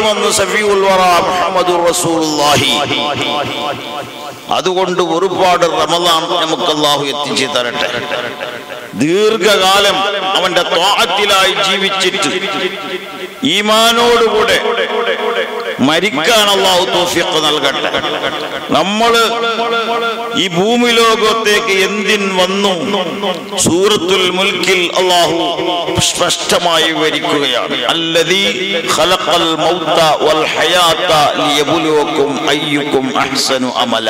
വിളിക്കുമെന്ന് സഫീഉൽ വറ മുഹമ്മദുർ റസൂലുള്ളാഹി അതുകൊണ്ട് ഒരുപാട് റമദാൻ നമുക്ക് അള്ളാഹു എത്തിച്ചു തരട്ടെ ദീർഘകാലം അവന്റെ ത്വാഅത്തിലായി ജീവിച്ചിട്ട് ഈമാനോടുകൂടെ മരിക്കാൻ അള്ളാഹു തോഫിക്ക് നൽകട്ടെ നമ്മള് ഈ ഭൂമി ലോകത്തേക്ക് എന്തിൻ വന്നു സൂറത്തുൽ മുൽക്കിൽ അള്ളാഹു സ്പഷ്ടമായി വിവരിക്കുകയാണ് അല്ലദീ ഖലഖൽ മൗത വൽ ഹയാത ലിയബ്ലുവക്കും അയ്യുക്കും അഹ്സനു അമല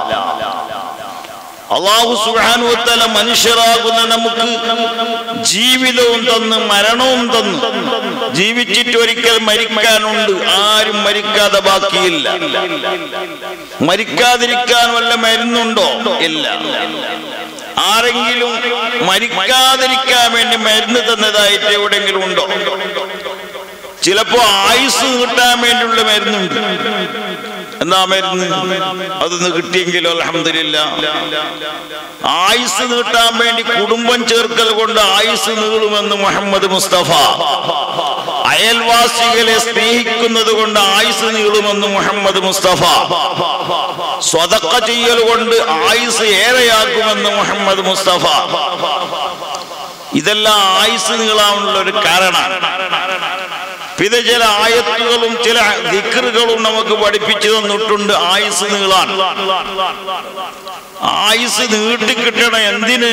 അള്ളാഹു സുബ്ഹാനഹു മനുഷ്യരാകുന്ന നമുക്ക് ജീവിതവും തന്ന് മരണവും തന്ന് ജീവിച്ചിട്ട് ഒരിക്കൽ മരിക്കാനുണ്ട് ആരും മരിക്കാതെ ബാക്കിയില്ല മരിക്കാതിരിക്കാൻ വല്ല മരുന്നുണ്ടോ ഇല്ല ആരെങ്കിലും മരിക്കാതിരിക്കാൻ വേണ്ടി മരുന്ന് തന്നതായിട്ട് എവിടെയെങ്കിലും ഉണ്ടോ ചിലപ്പോ ആയുസ് കിട്ടാൻ വേണ്ടിയുള്ള മരുന്നുണ്ട് എന്താ മരുന്ന് അതൊന്ന് കിട്ടിയെങ്കിലോ അലഹമില്ല ആയുസ് നീട്ടാൻ വേണ്ടി കുടുംബം ചേർക്കൽ കൊണ്ട് ആയുസ് നീളുമെന്ന് മുഹമ്മദ് മുസ്തഫ അയൽവാസികളെ സ്നേഹിക്കുന്നത് കൊണ്ട് ആയുസ് നീളുമെന്ന് മുഹമ്മദ് മുസ്തഫ സ്വതക്ക ചെയ്യൽ കൊണ്ട് ആയുസ് ഏറെയാക്കുമെന്ന് മുഹമ്മദ് മുസ്തഫ ഇതെല്ലാം ആയുസ് നീളാനുള്ള ഒരു കാരണമാണ് ഇത് ചില ആയത്തുകളും ചില ദിക്കറുകളും നമുക്ക് പഠിപ്പിച്ചു തന്നിട്ടുണ്ട് ആയുസ് നീളാൻ ആയുസ് നീട്ടിക്കിട്ടണം എന്തിന്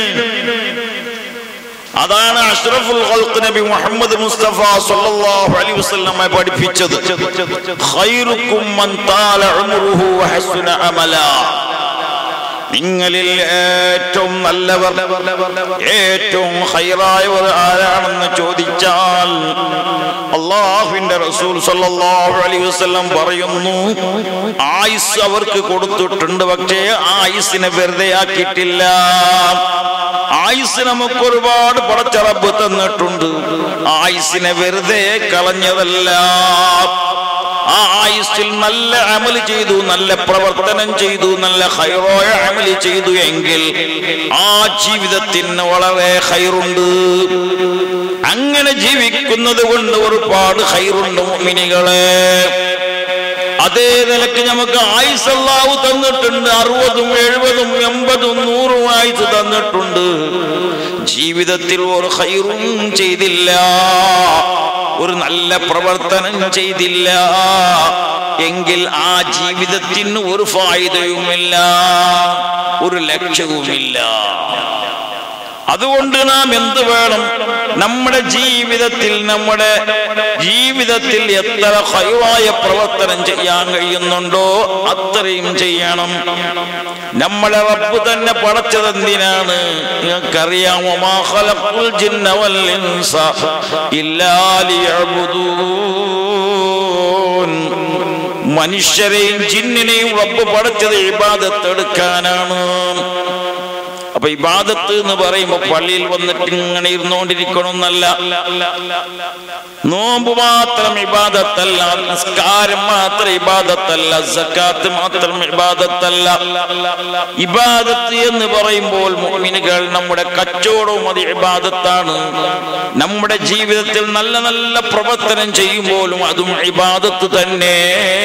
അതാണ് അഷ്റഫുൽ ഖൽഖ് നബി മുഹമ്മദ് മുസ്തഫ സല്ലല്ലാഹു അലൈഹി വസല്ലം പഠിപ്പിച്ചത് ഖൈറുക്കും മൻ താല ഉംറുഹു വഹസുന അമലാ നിങ്ങളിൽ ഏറ്റവും നല്ലവർ ഏറ്റവും ഹൈറായവർ ആരാണെന്ന് ചോദിച്ചാൽ അള്ളാഹുവിന്റെ റസൂൽ സല്ലല്ലാഹു അലൈഹി വസല്ലം പറയുന്നു ആയുസ് അവർക്ക് കൊടുത്തിട്ടുണ്ട് പക്ഷേ ആയുസിനെ വെറുതെ ആക്കിയിട്ടില്ല ആയുസ് നമുക്ക് ഒരുപാട് പടച്ചറബ് തന്നിട്ടുണ്ട് ആയുസിനെ വെറുതെ കളഞ്ഞതല്ല ആ ആയുസ്സിൽ നല്ല അമല് ചെയ്തു നല്ല പ്രവർത്തനം ചെയ്തു നല്ല ഹൈറോയ അമല് ചെയ്തു എങ്കിൽ ആ ജീവിതത്തിന് വളരെ ഹൈറുണ്ട് അങ്ങനെ ജീവിക്കുന്നത് കൊണ്ട് ഒരുപാട് ഹൈറുണ്ട് മിനികളെ അതേ നിലക്ക് നമുക്ക് ആയുസ് അല്ലാഹു തന്നിട്ടുണ്ട് അറുപതും എഴുപതും എൺപതും നൂറും ആയുസ് തന്നിട്ടുണ്ട് ജീവിതത്തിൽ ഒരു ഹൈറും ചെയ്തില്ല ഒരു നല്ല പ്രവർത്തനം ചെയ്തില്ല എങ്കിൽ ആ ജീവിതത്തിന് ഒരു ഫായിദയുമില്ല ഒരു ലക്ഷ്യവുമില്ല അതുകൊണ്ട് നാം എന്ത് വേണം നമ്മുടെ ജീവിതത്തിൽ നമ്മുടെ ജീവിതത്തിൽ എത്ര ഹൈവായ പ്രവർത്തനം ചെയ്യാൻ കഴിയുന്നുണ്ടോ അത്രയും ചെയ്യണം നമ്മളെ റബ്ബ് തന്നെ പടച്ചതെന്തിനാണ് നിങ്ങൾക്കറിയാമോ മാ ഖലഖുൽ ജിന്ന വൽ ഇൻസ ഇല്ലാ ലിയഅ്ബുദൂൻ മനുഷ്യരെയും ജിന്നിനെയും റബ്ബ് പടച്ചത് ഇബാദത്ത് എടുക്കാനാണ് അപ്പൊ ഇബാദത്ത് എന്ന് പറയുമ്പോ പള്ളിയിൽ വന്നിട്ട് ഇങ്ങനെ ഇരുന്നുകൊണ്ടിരിക്കണമെന്നല്ല നോമ്പ് മാത്രം ഇബാദത്തല്ല നിസ്കാരം മാത്രം ഇബാദത്തല്ല സക്കാത്ത് മാത്രം ഇബാദത്തല്ല ഇബാദത്ത് എന്ന് പറയുമ്പോൾ മുഅ്മിനുകൾ നമ്മുടെ കച്ചവടവും അത് ഇബാദത്താണ് നമ്മുടെ ജീവിതത്തിൽ നല്ല നല്ല പ്രവർത്തനം ചെയ്യുമ്പോഴും അതും ഇബാദത്ത് തന്നെ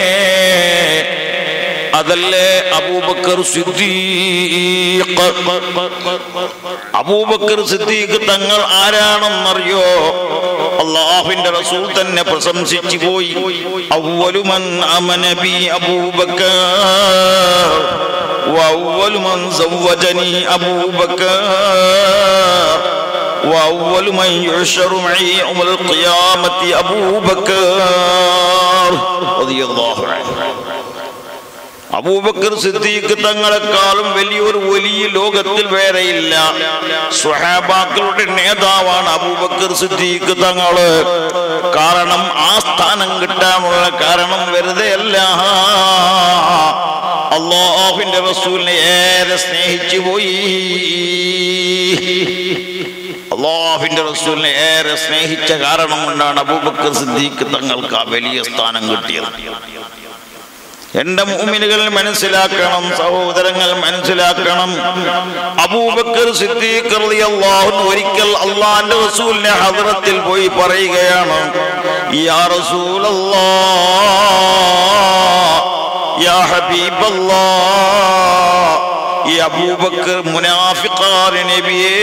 അതല്ലേ അബൂബക്കർ സിദ്ദീഖ് അബൂബക്കർ സിദ്ദീഖ് തങ്ങൾ ആരാണെന്നറിയോ അള്ളാഹുവിന്റെ റസൂൽ തന്നെ പ്രശംസിച്ചു പോയി അവലുമൻ അമനബി അബൂബക്കർ وأول من زوجني أبو بكر وأول من يعشر معي يوم القيامة أبو بكر رضي الله عنه അബൂബക്കർ സിദ്ദീഖ് തങ്ങളെക്കാളും വലിയൊരു വലിയ ലോകത്തിൽ വേറെയില്ല സ്വഹാബാക്കളുടെ നേതാവാണ് അബൂബക്കർ സിദ്ദീഖ് തങ്ങള് കാരണം ആ സ്ഥാനം കിട്ടാനുള്ള കാരണം വെറുതെ അല്ല അള്ളാഹുവിന്റെ റസൂലിനെ ഏറെ സ്നേഹിച്ചു പോയി അള്ളാഹുവിന്റെ റസൂലിനെ ഏറെ സ്നേഹിച്ച കാരണം കൊണ്ടാണ് അബൂബക്കർ സിദ്ദീഖ് തങ്ങൾക്ക് ആ വലിയ സ്ഥാനം കിട്ടിയത് എന്റെ മൂമിനുകൾ മനസ്സിലാക്കണം സഹോദരങ്ങൾ മനസ്സിലാക്കണം അബൂബക്കർ സിദ്ദീഖ് റളിയല്ലാഹു അൻഹു ഒരിക്കൽ അള്ളാഹിന്റെ റസൂലിന്റെ ഹദ്റത്തിൽ പോയി പറയുകയാണ് യാ റസൂലല്ലാഹ് ഹബീബല്ലാ ഈ അബൂബക്കർ മുനാഫിഖാണ് നബിയേ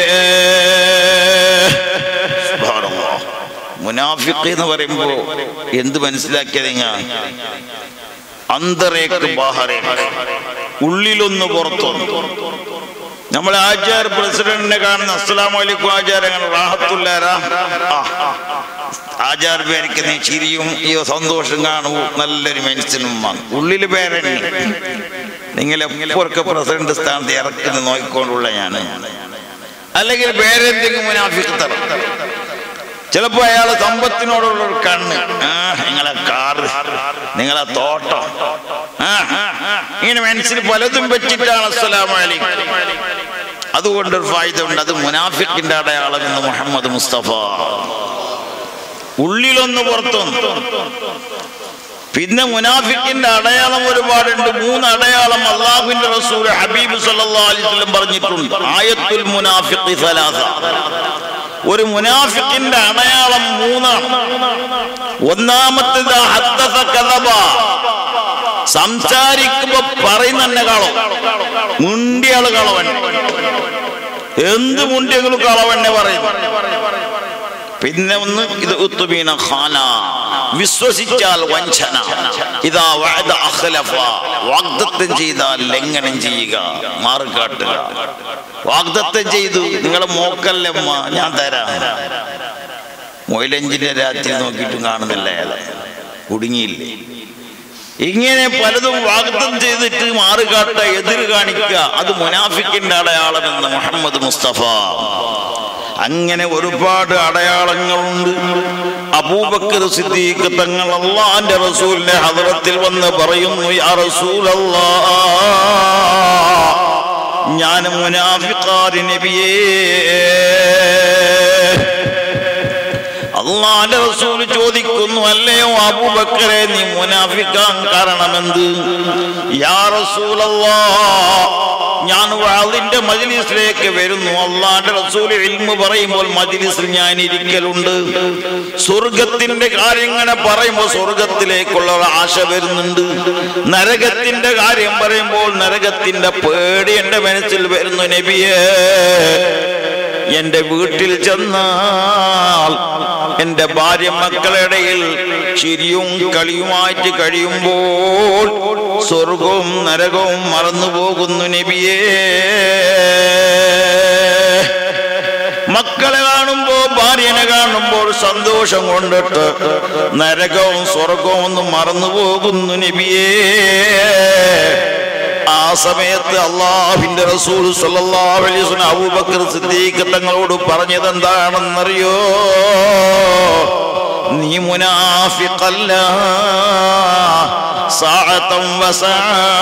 സുബ്ഹാനല്ലാഹ്. മുനാഫിഖ് എന്ന് പറയുമ്പോ എന്ത് മനസ്സിലാക്കിയ നിങ്ങൾ അന്തരേക്ക് ബാഹരേക്ക് ഉള്ളിലൊന്ന് പുറത്തൊന്ന് നമ്മളെ ആചാർ പ്രസിഡന്റിനെ കാണുന്ന അസ്സലാമു അലൈക്കും ആചാരങ്ങൾ റാഹത്തുല്ലാര ആചാർ പേർക്ക് നീ ചിരിയും ഈ സന്തോഷം കാണൂ നല്ലൊരു മനുഷ്യനും ഉള്ളിൽ പേരന്നെ നിങ്ങൾ എപ്പോഴൊക്കെ പ്രസിഡന്റ് സ്ഥാനത്ത് ഇറക്കുന്ന നോക്കിക്കൊണ്ടുള്ള ഞാൻ അല്ലെങ്കിൽ പേരെന്തെങ്കിലും മുനാഫിക്ക് തരം ചിലപ്പോ അയാളെ സമ്പത്തിനോടുള്ള ഒരു കണ്ണ് ആ നിങ്ങളെ കാറ് നിങ്ങളെ തോട്ടം ആ ഇങ്ങനെ മനസ്സിൽ പലതും വെച്ചിട്ടാണ് അസ്സലാമലൈക്കും അതുകൊണ്ട് ഒരു ഫായ്ദ ഉണ്ട് അത് മുനാഫിക്കിന്റെ അടയാളം എന്ന് മുഹമ്മദ് മുസ്തഫ ഉള്ളിലൊന്ന് പുറത്തൊന്ന് പിന്നെ മുനാഫിക്കിന്റെ അടയാളം ഒരുപാടുണ്ട് മൂന്ന് അടയാളം അള്ളാഹുവിന്റെ റസൂൽ ഹബീബ് സല്ലല്ലാഹു അലൈഹി വസല്ലം പറഞ്ഞിട്ടുണ്ട് ആയത്തുൽ മുനാഫിഖി സലാസ ഒരു മുനാഫിക്കിന്റെ അടയാളം മൂന്നാണ് ഒന്നാമത്തേത് ഹദ്ദസ കദബ സംസാരിക്കുമ്പോ പറയുന്ന കളവ് മുണ്ടിയാള് കളവൻ എന്ത് മുണ്ടിയെങ്കിലും കളവന്നെ പറയും പിന്നെ ഒന്ന് ഇത് ഉത്തുബീന ഖാന വിശ്വസിച്ചാൽ വഞ്ചന ഇതാ വഅദ അഖ്ലഫ വാഗ്ദത്തം ചെയ്താൽ ലംഘനം ചെയ്യുക മാറുകാട്ടുക വാഗ്ദത്തം ചെയ്തു നിങ്ങളെ മോക്കല്ലമ്മ ഞാൻ തരാം മൊയിലഞ്ചിനെ രാത്രി നോക്കിയിട്ടും കാണുന്നില്ല അയാളെ കുടുങ്ങിയില്ലേ ഇങ്ങനെ പലതും വാഗ്ദം ചെയ്തിട്ട് മാറുകാട്ട എതിര് കാണിക്കുക അത് മുനാഫിക്കിന്റെ അടയാളമെന്ന് മുഹമ്മദ് മുസ്തഫ അങ്ങനെ ഒരുപാട് അടയാളങ്ങളുണ്ട് അബൂബക്കർ സിദ്ദീഖ് തങ്ങൾ അള്ളാന്റെ റസൂലിന്റെ ഹദറത്തിൽ വന്ന് പറയുന്നു യാ റസൂലല്ലാ ഞാൻ മുനാഫിഖാരി നബിയേ അള്ളാന്റെ റസൂൽ ചോദിക്കുന്നു അല്ലയോ അബൂബക്കറെ നീ മുനാഫിക്കാൻ കാരണമെന്ത് യാ റസൂലല്ലാ ഞാൻ വാളിന്റെ മജ്ലിസിലേക്ക് വരുന്നു അള്ളാന്റെ റസൂൽ ഇൽമു പറയുമ്പോൾ മജ്ലിസിൽ ഞാൻ ഇരിക്കലുണ്ട് സ്വർഗത്തിന്റെ കാര്യങ്ങനെ പറയുമ്പോൾ സ്വർഗത്തിലേക്കുള്ള ഒരു ആശ വരുന്നുണ്ട് നരകത്തിന്റെ കാര്യം പറയുമ്പോൾ നരകത്തിന്റെ പേടി എന്റെ മനസ്സിൽ വരുന്നു നബിയേ എന്റെ വീട്ടിൽ ചെന്നാൽ എന്റെ ഭാര്യ മക്കളിടയിൽ ചിരിയും കളിയുമായിട്ട് കഴിയുമ്പോൾ സ്വർഗവും നരകവും മറന്നു പോകുന്നു നബിയേ മക്കളെ കാണുമ്പോ ഭാര്യനെ കാണുമ്പോൾ സന്തോഷം കൊണ്ടിട്ട് നരകവും സ്വർഗവും ഒന്നും മറന്നു പോകുന്നു നബിയേ ആ സമയത്ത് അള്ളാഹുവിന്റെ റസൂൽ സല്ലല്ലാഹു അലൈഹി വസല്ലം അബൂബക്കർ സിദ്ദീഖ് തങ്ങളോട് പറഞ്ഞത് എന്താണെന്നറിയോ നീ മുനാഫിഖല്ല സാഅതം വസാ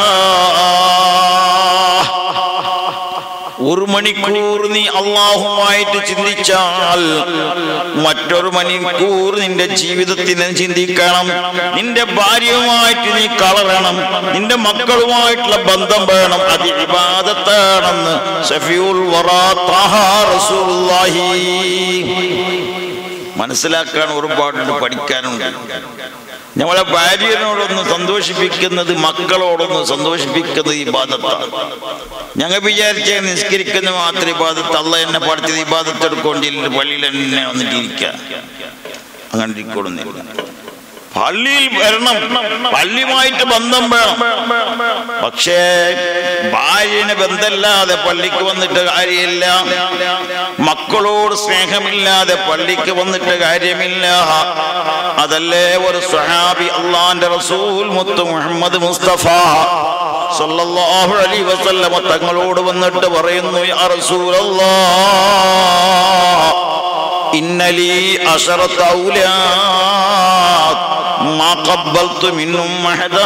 ഒരു മണിക്കൂർ നീ അള്ളാഹുമായിട്ട് ചിന്തിച്ചാൽ മറ്റൊരു മണിക്കൂർ നിന്റെ ജീവിതത്തിന് ചിന്തിക്കണം നിന്റെ ഭാര്യയുമായിട്ട് നീ കളറണം നിന്റെ മക്കളുമായിട്ടുള്ള ബന്ധം വേണം അത് ഇബാദത്താണെന്ന് ഷഫിയുൽ വറാ ത്വാഹ റസൂലുള്ളാഹി മനസ്സിലാക്കാൻ ഒരുപാടുണ്ട് പഠിക്കാനുണ്ട് നമ്മളെ ഭാര്യനോടൊന്ന് സന്തോഷിപ്പിക്കുന്നത് മക്കളോടൊന്ന് സന്തോഷിപ്പിക്കുന്നത് ഈ ബാധത്താണ് ഞങ്ങൾ വിചാരിച്ച നിസ്കരിക്കുന്ന മാത്രം ഇബാദത്ത് അല്ല എന്നെ പഠിച്ചത് ഇബാദത്ത് എടുക്കൊണ്ടില്ല പള്ളിയിൽ തന്നെ വന്നിട്ട് ഇരിക്കുക അങ്ങനെ ഇരിക്കൊള്ളുന്നില്ല പള്ളിയിൽ വരണം പള്ളിയുമായിട്ട് ബന്ധം വേണം പക്ഷേ ഭാര്യന് ബന്ധമില്ലാതെ പള്ളിക്ക് വന്നിട്ട് കാര്യമില്ല മക്കളോട് സ്നേഹമില്ലാതെ പള്ളിക്ക് വന്നിട്ട് കാര്യമില്ല അതല്ലേ ഒരു സ്വഹാബി അള്ളാന്റെ റസൂൽ മുത്ത് മുഹമ്മദ് മുസ്തഫ സല്ലല്ലാഹു അലൈഹി വസല്ലമ തങ്ങളോട് വന്നിട്ട് പറയുന്നു യാ റസൂലല്ലാഹ് ഇന്നലി അശറത്ത് ഔലാദ് മാ ഖബ്ബൽതു മിൻഹും അഹദാ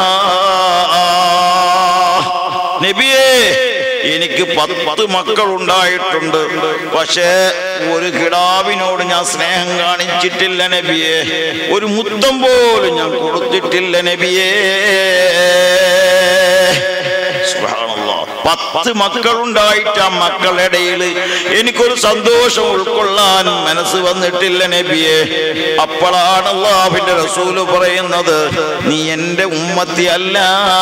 നബിയേ എനിക്ക് പത്ത് മക്കൾ ഉണ്ടായിട്ടുണ്ട് പക്ഷേ ഒരു കിടാവിനോട് ഞാൻ സ്നേഹം കാണിച്ചിട്ടില്ല നബിയെ ഒരു മുത്തം പോലും ഞാൻ കൊടുത്തിട്ടില്ല നബിയേ സുബ്ഹാനല്ലാഹ് പത്ത് മക്കളുണ്ടായിട്ട് ആ മക്കളുടെ ഇടയിൽ എനിക്കൊരു സന്തോഷം ഉൾക്കൊള്ളാൻ മനസ്സ് വന്നിട്ടില്ല നബിയെ അപ്പോഴാണ് അള്ളാഹുവിന്റെ റസൂല് പറയുന്നത് നീ എന്റെ ഉമ്മത്തി അല്ല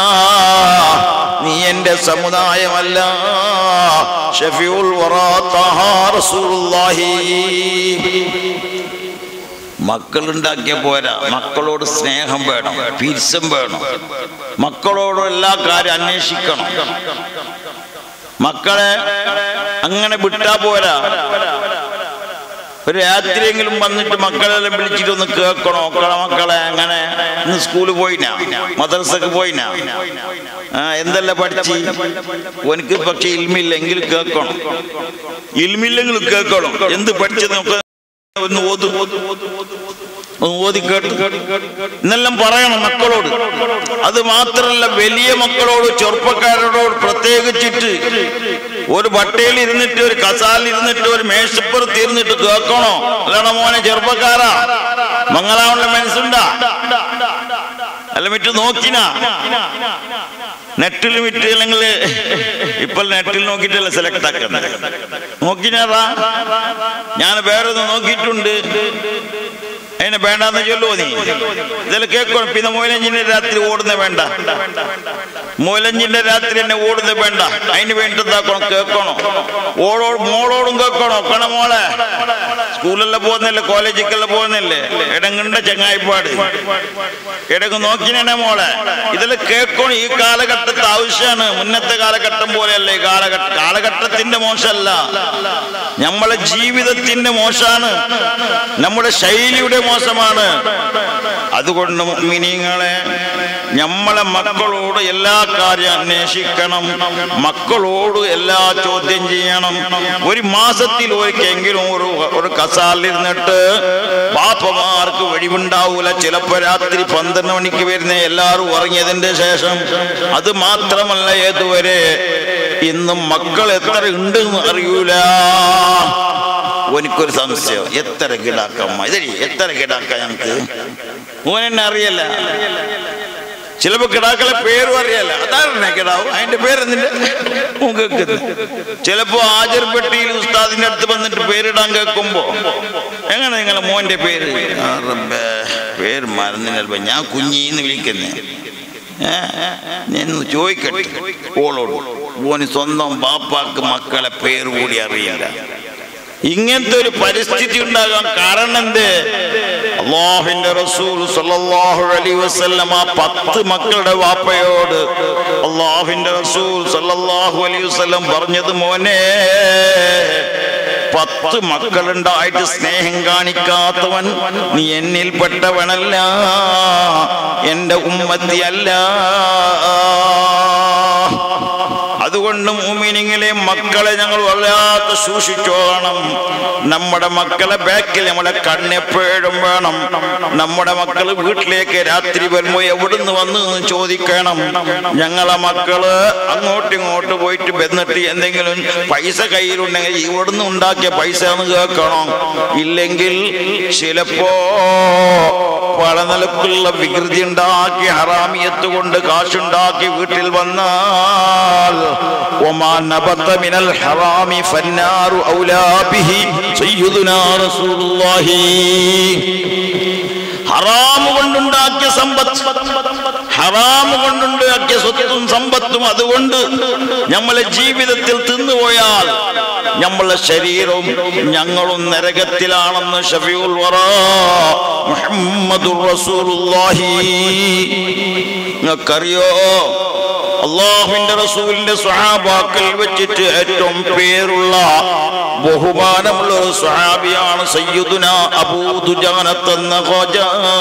നീ എന്റെ സമുദായമല്ല ഷഫിയുൽ വറാ തഹ റസൂലുള്ളാഹി മക്കളുണ്ടാക്കിയ പോരാ മക്കളോട് സ്നേഹം വേണം പിരിസം വേണം മക്കളോട് എല്ലാ കാര്യം അന്വേഷിക്കണം മക്കളെ അങ്ങനെ വിട്ടാ പോരാ ഒരു രാത്രിയെങ്കിലും വന്നിട്ട് മക്കളെല്ലാം വിളിച്ചിട്ട് ഒന്ന് കേൾക്കണോ മക്കളെ മക്കളെ അങ്ങനെ ഇന്ന് സ്കൂളിൽ പോയിനാ മദ്രസക്ക് പോയിനാ ആ എന്തെല്ലാം പഠിച്ച് എനിക്ക് പക്ഷെ ഇൽമില്ലെങ്കിൽ കേൾക്കണം ഇൽമില്ലെങ്കിൽ കേൾക്കണം എന്ത് പഠിച്ചത് നമുക്ക് ഒന്ന് ഓതു ഒന്ന് ഓതി കേട്ടു എന്നെല്ലാം പറയണം മക്കളോട് അത് മാത്രല്ല വലിയ മക്കളോട് ചെറുപ്പക്കാരോട് പ്രത്യേകിച്ചിട്ട് ഒരു ബട്ടയിൽ ഇരുന്നിട്ട് ഒരു കസാലിൽ ഇരുന്നിട്ട് ഒരു മേശപ്പുറത്ത് ഇരുന്നിട്ട് കേൾക്കണോ അല്ലാണോ മോനെ ചെറുപ്പക്കാരാ മംഗലാവുള്ള മനസ്സുണ്ടാ അല്ല വിട്ട് നോക്കിനാ നെറ്റിൽ വിട്ട് അല്ലെങ്കിൽ ഇപ്പൊ നെറ്റിൽ നോക്കിയിട്ടല്ല സെലക്ട് ആക്കുന്നത് നോക്കിനാറാ ഞാൻ വേറെ ഒന്ന് നോക്കിയിട്ടുണ്ട് അതിനെ വേണ്ടെന്ന് ചൊല്ലുവോ നീ ഇതിൽ കേൾക്കണം പിന്നെ മൂലഞ്ചിന്റെ രാത്രി ഓടുന്ന വേണ്ട മൂലഞ്ചിന്റെ രാത്രി എന്നെ ഓടുന്ന വേണ്ട അതിന് വേണ്ടതാക്കണം കേൾക്കണോ ഓടോ മോളോടും കേൾക്കണോ കണ മോളെ സ്കൂളിലെല്ലാം പോകുന്നില്ലേ കോളേജിക്കെല്ലാം പോകുന്നില്ലേ ഇടങ്ങണ്ട ചങ്ങായിപ്പാട് ഇടങ്ങ് നോക്കിനെ മോളെ ഇതിൽ കേൾക്കണം ഈ കാലഘട്ടത്തെ ആവശ്യമാണ് മുന്നത്തെ കാലഘട്ടം പോലെയല്ല ഈ കാലഘട്ട കാലഘട്ടത്തിന്റെ മോശമല്ല നമ്മളെ ജീവിതത്തിന്റെ മോശമാണ് നമ്മുടെ ശൈലിയുടെ മോശമാണ് അതുകൊണ്ട് മിനിങ്ങളെ നമ്മളെ മക്കളോട് എല്ലാ കാര്യം അന്വേഷിക്കണം മക്കളോട് എല്ലാ ചോദ്യം ചെയ്യണം ഒരു മാസത്തിൽ ഒരിക്കെങ്കിലും ഒരു ഒരു കസാലിരുന്നിട്ട് പാപ്പമാർക്ക് വഴിവുണ്ടാവൂല ചിലപ്പോ രാത്രി പന്ത്രണ്ട് മണിക്ക് വരുന്ന എല്ലാവരും ഉറങ്ങിയതിന്റെ ശേഷം അത് മാത്രമല്ല ഏതുവരെ ഇന്നും മക്കൾ എത്ര ഉണ്ടെന്ന് അറിയൂല ഓനിക്കൊരു സംശയം എത്ര കിടാക്കമ്മ ഇതരി എത്ര കിടാക്ക ഞങ്ങക്ക് ഓൻ എന്നെ അറിയല്ല ചിലപ്പോ കിടാക്കളെ പേരും അറിയല്ല അതാണ് കിടാവും അതിന്റെ പേരെന്തിന്റെ കേൾക്കുന്നത് ചിലപ്പോ ആചർപ്പെട്ടിയിൽ ഉസ്താദിന്റെ അടുത്ത് വന്നിട്ട് പേരിടാൻ കേൾക്കുമ്പോ എങ്ങനെ നിങ്ങളെ മോന്റെ പേര് ആ റബ്ബേ, പേര് മറന്നില്ല ഞാൻ കുഞ്ഞീന്ന് വിളിക്കുന്നേ ഞാൻ ചോദിക്കട്ടെ ഓളോട് ഓന് സ്വന്തം ബാപ്പാക്ക് മക്കളെ പേര് കൂടി അറിയില്ല ഇങ്ങനത്തെ ഒരു പരിസ്ഥിതി ഉണ്ടാകാൻ കാരണം എന്ത് അള്ളാഹുവിന്റെ റസൂൽ സല്ലല്ലാഹു അലൈഹി വസല്ലം ആ പത്ത് മക്കളുടെ വാപ്പയോട് അള്ളാഹുവിന്റെ റസൂൽ സല്ലല്ലാഹു അലൈഹി വസല്ലം പറഞ്ഞത് മോനെ പത്ത് മക്കളുണ്ടായിട്ട് സ്നേഹം കാണിക്കാത്തവൻ നീ എന്നിൽപ്പെട്ടവനല്ല എന്റെ ഉമ്മത്തിയല്ല അതുകൊണ്ട് മൂമിനിങ്ങിലെ മക്കളെ ഞങ്ങൾ വല്ലാത്ത സൂക്ഷിച്ചോണം നമ്മുടെ മക്കളെ ബാക്കിൽ നമ്മളെ കണ്ണെപ്പോഴും വേണം നമ്മുടെ മക്കൾ വീട്ടിലേക്ക് രാത്രി വരുമ്പോ എവിടുന്ന് വന്നു എന്ന് ചോദിക്കണം ഞങ്ങളെ മക്കള് അങ്ങോട്ടും ഇങ്ങോട്ട് പോയിട്ട് ബന്നിട്ട് എന്തെങ്കിലും പൈസ കയ്യിലുണ്ടെങ്കിൽ ഇവിടുന്ന് ഉണ്ടാക്കിയ പൈസ എന്ന് കേൾക്കണം ഇല്ലെങ്കിൽ ചിലപ്പോ പല നിലക്കുള്ള വികൃതി ഉണ്ടാക്കി ഹറാമിയത്ത് കൊണ്ട് കാശുണ്ടാക്കി വീട്ടിൽ വന്നാൽ وما نبت من الحرام فالنار أولى به سيدنا رسول الله ഹറാമ് കൊണ്ടുണ്ടാക്കിയ സമ്പത്ത് ഹറാമ് കൊണ്ടുണ്ടാക്കിയ സ്വത്തും സമ്പത്തും അതുകൊണ്ട് നമ്മളെ ജീവിതത്തിൽ തിന്നുപോയാൽ നമ്മളെ ശരീരവും ഞങ്ങളും നരകത്തിലാണെന്ന് ഷഫിയുൽ വറ മുഹമ്മദുർ റസൂലുള്ളാഹി നിങ്ങൾക്കറിയോ അള്ളാഹുവിന്റെ റസൂലിന്റെ സ്വഹാബാക്കൾ വെച്ചിട്ട് ഏറ്റവും പേരുള്ള ബഹുമാനമുള്ള ഒരു സ്വഹാബിയാണ് സയ്യിദുന അബൂദുജാനത്തെന്ന ഖോജ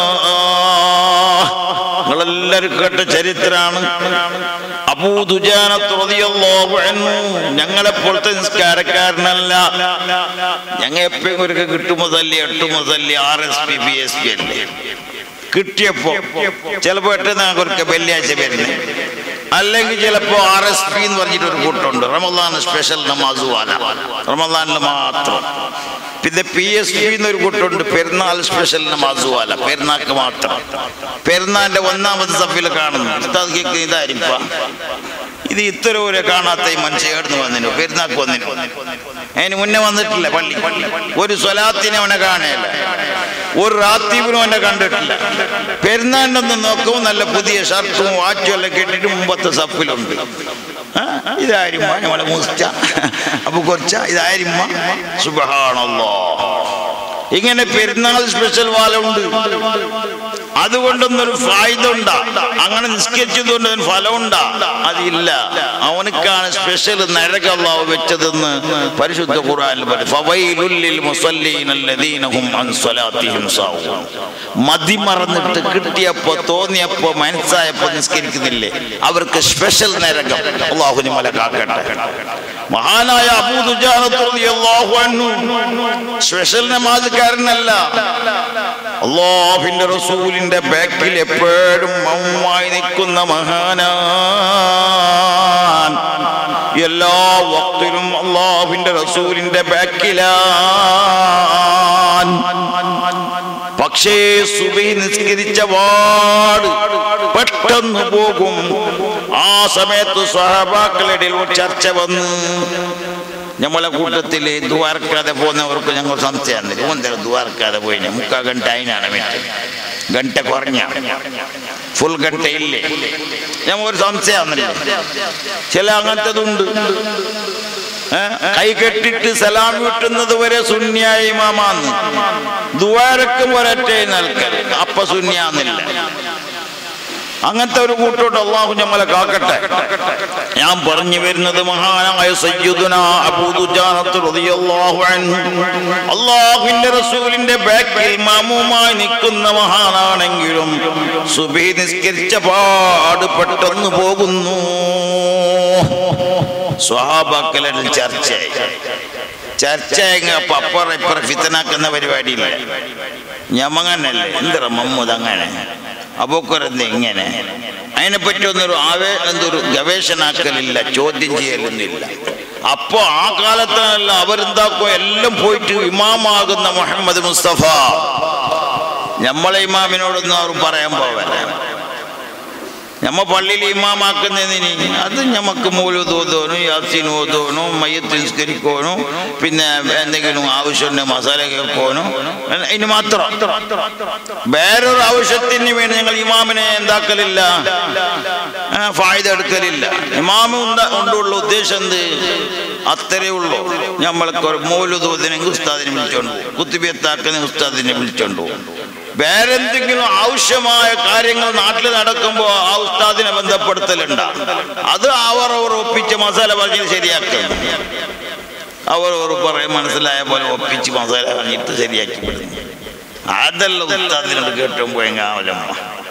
നിങ്ങളെല്ലാവരും കേട്ട ചരിത്രമാണ് അബൂദുജാനത്ത് റളിയല്ലാഹു അൻഹു ഞങ്ങളെപ്പോലത്തെ നിസ്കാരക്കാരനല്ല ഞങ്ങൾ എപ്പോഴും ഒരു കിട്ടുമോ തല്ലി എട്ടുമോ തല്ലി R S P B S P അല്ലേ കിട്ടിയപ്പോ ചിലപ്പോ എട്ടുന്ന ഒരു വെള്ളിയാഴ്ച വരുന്നത് അല്ലെങ്കിൽ ചിലപ്പോ ആർ എസ് പി എന്ന് പറഞ്ഞിട്ട് ഒരു കൂട്ടമുണ്ട് റമദാൻ സ്പെഷ്യൽ നമാസ് വാല റമദാനിൽ മാത്രം പിന്നെ പി എസ് പി എന്നൊരു കൂട്ടമുണ്ട് പെരുന്നാൾ സ്പെഷ്യൽ നമാസ് വാല പെരുന്നാൾക്ക് മാത്രം പെരുന്നാളിന്റെ ഒന്നാമത് സഫിൽ കാണുന്നു ഉസ്താദ് കേക്ക് ഇതായിരിക്കും ഇത് ഇത്ര ഒരു കാണാത്ത ഈ മനുഷ്യ ഏടുന്ന് വന്നിനു പെരുന്നാക്ക് വന്നിനു അതിന് മുന്നേ വന്നിട്ടില്ല പള്ളി ഒരു സ്വലാത്തിനെ അവനെ കാണുകയില്ല ഒരു റാത്തീപിനും അവനെ കണ്ടിട്ടില്ല പെരുന്നാളിനൊന്ന് നോക്കുമ്പോൾ നല്ല പുതിയ ഷർട്ടും വാച്ചും എല്ലാം കെട്ടിട്ട് മുമ്പത്തെ സപ്പിലുണ്ട് ആ, ഇതാരിമ്മ നമ്മളെ മുസ്ച അപ്പൊ കൊച്ച ഇതാരിമ്മ സുബഹാണല്ലോ ഇങ്ങനെ പെരുന്നാൾ സ്പെഷ്യൽ വാലമുണ്ട് അതുകൊണ്ടൊന്നൊരു ഫായ്ദ ഉണ്ടാ അങ്ങനെ നിസ്കരിച്ചതുകൊണ്ട് അതിന് ഫലമുണ്ടാ അതില്ല അവനക്കാണ് സ്പെഷ്യൽ നരകല്ലാവ് വെച്ചതെന്ന് പരിശുദ്ധ ഖുർആനിൽ പറയും ഫവൈലുൽ ലിൽ മുസല്ലീന അല്ലദീന ഹും അൻ സ്വലാത്തിഹിം സാഹൂൻ മതിമറന്നിട്ട് കിട്ടിയപ്പോ തോന്നിയപ്പോ മനസ്സായപ്പോ നിസ്കരിക്കുന്നില്ലേ അവർക്ക് സ്പെഷ്യൽ നരകം അള്ളാഹുനി മല കാക്കട്ടെ മഹാനായ അബൂദുജാനത്ത് റളിയല്ലാഹു അൻഹു സ്പെഷ്യൽ നമാസ്കാരനല്ല അള്ളാഹുവിന്റെ റസൂലിന്റെ ബാക്കിൽ എപ്പോഴും മൗനമായി നിൽക്കുന്ന മഹാനാൻ എല്ലാ വക്തിലും അള്ളാഹുവിന്റെ റസൂലിന്റെ ബാക്കിലാൻ പക്ഷേ സുബി നിസ്കരിച്ച പാട് പെട്ടെന്ന് പോകും ആ സമയത്ത് സഹബാക്കളുടെ ഇടയിൽ ചർച്ച വന്നു നമ്മളെ കൂട്ടത്തിൽ ദ്വാരക്കാതെ പോകുന്നവർക്ക് ഞങ്ങൾ സംശയമാണ് ഒന്നര ദ്വാരക്കാതെ പോയി മുക്കാ ഗಂಟೆ അതിനാണ് മിനിറ്റ് ഗಂಟೆ കുറഞ്ഞ ഫുൾ ഗಂಟೆ ഇല്ലേ ഞമ്മ ഒരു സംശയമാണല്ലേ ചില അങ്ങനത്തതുണ്ട് ഏ? കൈ കെട്ടിട്ട് സലാം വിട്ടുന്നത് വരെ സുന്യായ ഇമാമാന്ന് ദ്വാരക്കും ഒരറ്റേ നൽകൽ അപ്പ സുന്യാന്നില്ല അങ്ങനത്തെ ഒരു കൂട്ടോട്ട് അള്ളാഹു ഞമ്മളെ കാക്കട്ടെ ഞാൻ പറഞ്ഞു വരുന്നത് മഹാനായ സയ്യിദുന അബൂദുജാനത്ത് റളിയല്ലാഹു അൻഹു അള്ളാഹുവിന്റെ റസൂലിന്റെ ബാക്കിൽ മാമുമായി നിൽക്കുന്ന മഹാനാണെങ്കിലും സുബഹി നിസ്കരിച്ച പാട് പെട്ടെന്ന് പോകുന്നു സ്വഹാബാക്കളുടെ ചർച്ചയായി ചർച്ച അപ്പൊ അപ്പറ ഇപ്പറ ഫിത്തനാക്കുന്ന പരിപാടിയില്ല ഞമ്മങ്ങനല്ലേ എന്തറ മമ്മൂദ് അങ്ങനെ അബൂക്കറെന്ത് ഇങ്ങനെ അതിനെപ്പറ്റി ഒന്നൊരു ആവേ എന്തൊരു ഗവേഷണാക്കലില്ല ചോദ്യം ചെയ്യലൊന്നുമില്ല അപ്പോ ആ കാലത്തല്ല അവരെന്താക്കോ എല്ലാം പോയിട്ട് ഇമാമാകുന്ന മുഹമ്മദ് മുസ്തഫ നമ്മളെ ഇമാമിനോടൊന്നും അവർ പറയാൻ പോവല്ല നമ്മ പള്ളിയിൽ ഇമാമാക്കുന്നതിന് അത് നമുക്ക് മൂലൂത് ഓതോനും യാസീൻ ഓതോനും മയ്യത്ത് നിസ്കരിക്കോനും പിന്നെ എന്തെങ്കിലും ആവശ്യമുണ്ട് മസാല കേൾക്കോനും ഇനി മാത്രം വേറൊരു ആവശ്യത്തിന് വേണ്ടി ഞങ്ങൾ ഇമാമിനെ എന്താക്കലില്ല ആ, ഫായ്ദ എടുക്കലില്ല ഇമാമ് ഉണ്ട കൊണ്ടുള്ള ഉദ്ദേശം എന്ത് അത്രേ ഉള്ളൂ നമ്മൾക്ക് ഒരു മൂലൂതോതിനെങ്കിൽ ഉസ്താദിനെ വിളിച്ചോണ്ട് പോകും കുത്തിബിയത്താക്കുന്ന ഉസ്താദിനെ വിളിച്ചോണ്ട് പോകും വേറെ എന്തെങ്കിലും ആവശ്യമായ കാര്യങ്ങൾ നാട്ടിൽ നടക്കുമ്പോൾ ആ ഉസ്താദിനെ ബന്ധപ്പെടുത്തലുണ്ട് അത് അവർ അവർ ഒപ്പിച്ച് മസാല പറഞ്ഞ് ശരിയാക്കും അവർ അവർ പറയും മനസ്സിലായ പോലെ ഒപ്പിച്ച് മസാല പറഞ്ഞിട്ട് ശരിയാക്കി വിടുന്നു അതല്ല ഉസ്താദിനോട് കേട്ടുമ്പോൾ എങ്ങാമല്ലമ്മ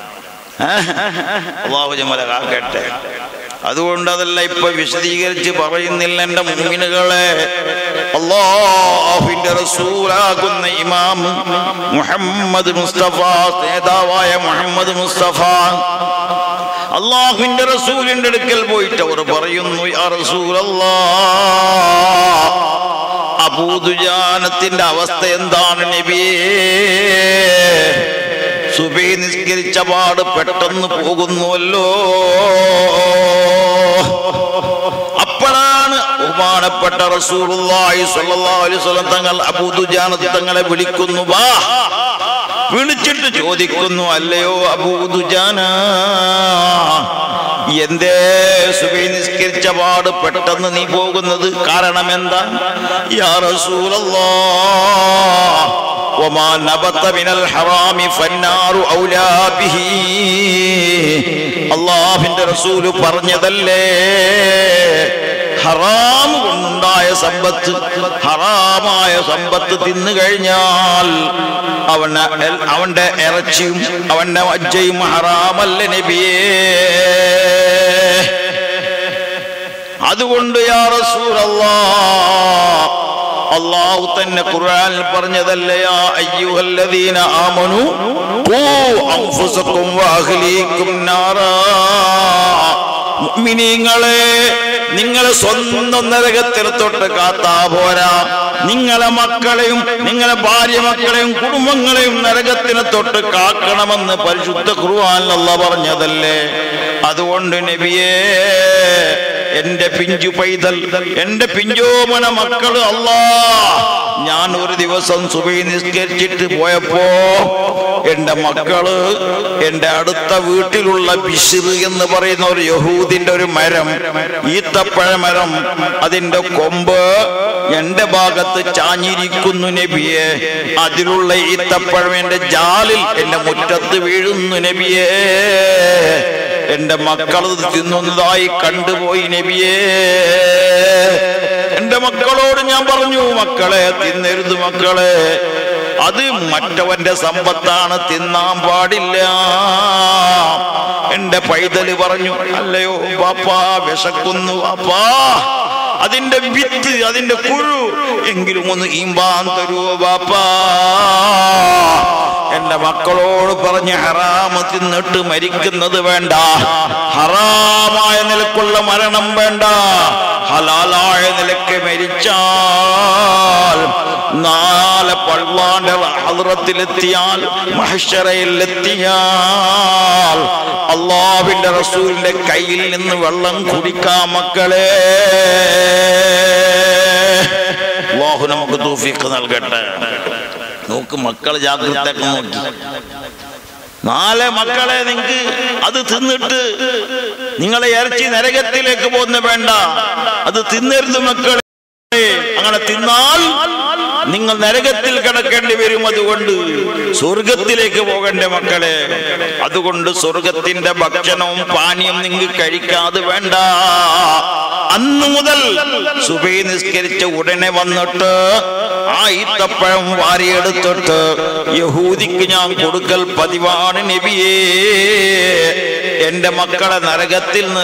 അള്ളാഹു ജമല കാക്കട്ടെ അതുകൊണ്ട് അതല്ല ഇപ്പൊ വിശദീകരിച്ച് പറയുന്നില്ല എന്റെ മുമ്മിനുകളെ അള്ളാഹുവിന്റെ റസൂലാകുന്ന ഇമാം മുഹമ്മദ് മുസ്തഫ നേതാവായ മുഹമ്മദ് മുസ്തഫ അള്ളാഹുവിന്റെ റസൂലിന്റെ അടുക്കൽ പോയിട്ട് അവർ പറയുന്നു യാ റസൂലല്ലാ അബൂദുജാനത്തിന്റെ അവസ്ഥ എന്താണ് നബിയേ സുബൈ നിസ്കരിച്ച പാട് പെട്ടെന്ന് പോകുന്നുവല്ലോ അപ്പോഴാണ് ബഹുമാനപ്പെട്ട റസൂലുള്ളാഹി സ്വല്ലല്ലാഹു അലൈഹി വസല്ലം തങ്ങൾ അബൂദുജാന തങ്ങളെ വിളിക്കുന്നു വാ വിളിച്ചിട്ട് ചോദിക്കുന്നു അല്ലയോ അബൂദുജാന എന്തേ സുബൈ നിസ്കരിച്ച പാട് പെട്ടെന്ന് നീ പോകുന്നത് കാരണം എന്താ യാ റസൂലല്ലാഹ് وما نبت من الحرام فالنار أولى به അള്ളാഹുവിന്റെ റസൂല് പറഞ്ഞതല്ലേ ഹറാം കൊണ്ടുണ്ടായ സമ്പത്ത് ഹറാമായ സമ്പത്ത് തിന്നു കഴിഞ്ഞാൽ അവന് അവന്റെ ഇറച്ചിയും അവന്റെ വജ്ജയും ഹറാമല്ല നബിയേ അതുകൊണ്ട് യാ റസൂലല്ലാ അള്ളാഹു തന്നെ ഖുർആനിൽ പറഞ്ഞതല്ലയാ അയ്യുഹല്ലദീന ആമനു ഖൂ അൻഫുസകും വഅഹ്ലീകും നാറാ മുഅ്മിനീങ്ങളെ നിങ്ങളെ സ്വന്തം നരകത്തിൽ തൊട്ട് കാത്താ പോരാ നിങ്ങളെ മക്കളെയും നിങ്ങളെ ഭാര്യ മക്കളെയും കുടുംബങ്ങളെയും നരകത്തിന് തൊട്ട് കാക്കണമെന്ന് പരിശുദ്ധ ഖുർആനിൽ അല്ലാഹ് പറഞ്ഞതല്ലേ അതുകൊണ്ട് നബിയേ എന്റെ പിഞ്ചു പൈതൽ എന്റെ പിഞ്ചോമന മക്കള് അല്ലാ ഞാൻ ഒരു ദിവസം സുബൈ നിസ്കരിച്ചിട്ട് പോയപ്പോ എന്റെ മക്കള് എന്റെ അടുത്ത വീട്ടിലുള്ള ബിഷിർ എന്ന് പറയുന്ന ഒരു യഹൂദിന്റെ ഒരു മരം ഈത്തപ്പഴ മരം അതിന്റെ കൊമ്പ് എന്റെ ഭാഗത്ത് ചാഞ്ഞിരിക്കുന്നു നബിയെ അതിലുള്ള ഈത്തപ്പഴം എന്റെ ജാലിൽ എന്റെ മുറ്റത്ത് വീഴുന്നു നബിയേ എന്റെ മക്കൾ ഇത് തിന്നുന്നതായി കണ്ടുപോയി നബിയേ എന്റെ മക്കളോട് ഞാൻ പറഞ്ഞു മക്കളെ തിന്നരുത് മക്കളെ അത് മറ്റവന്റെ സമ്പത്താണ് തിന്നാൻ പാടില്ല എന്റെ പൈതല് പറഞ്ഞു അല്ലയോ പാപ്പാ വിശക്കുന്നു പാപ്പാ അതിന്റെ വിത്ത് അതിന്റെ കുഴു എങ്കിലും ഒന്ന് ഈമ്പാൻ തരുവോ ബാപ്പാ എന്റെ മക്കളോട് പറഞ്ഞ് ഹറാമ് തിന്നിട്ട് മരിക്കുന്നത് വേണ്ട ഹറാമായ നിലക്കുള്ള മരണം വേണ്ട ഹലാലായ നിലക്ക് മരിച്ചാൽ നാല് പള്ളാന്റെ ഹദ്റത്തിലെത്തിയാൽ മഹശറയിലെത്തിയാൽ അള്ളാവിന്റെ റസൂലിന്റെ കയ്യിൽ നിന്ന് വെള്ളം കുടിക്കാം മക്കളെ അള്ളാഹു നമുക്ക് തൂഫീക്ക് നൽകട്ടെ നോക്ക് മക്കളെ ജാഗ്രതയൊക്കെ നോക്കി നാളെ മക്കളെ നിങ്ങൾക്ക് അത് തിന്നിട്ട് നിങ്ങളെ ഇറച്ചി നരകത്തിലേക്ക് പോകുന്ന വേണ്ട അത് തിന്നരുത് മക്കളെ അങ്ങനെ തിന്നാൽ നിങ്ങൾ നരകത്തിൽ കിടക്കേണ്ടി വരും അതുകൊണ്ട് സ്വർഗത്തിലേക്ക് പോകണ്ടേ മക്കളെ അതുകൊണ്ട് സ്വർഗത്തിന്റെ ഭക്ഷണവും പാനീയം നിങ്ങൾ കഴിക്കാതെ വേണ്ട അന്നു മുതൽ സുബൈ നിസ്കരിച്ച ഉടനെ വന്നിട്ട് ആ ഈത്തപ്പഴം വാരിയെടുത്തിട്ട് യഹൂദിക്ക് ഞാൻ കൊടുക്കൽ പതിവാണ് നബിയേ എന്റെ മക്കളെ നരകത്തിൽ നിന്ന്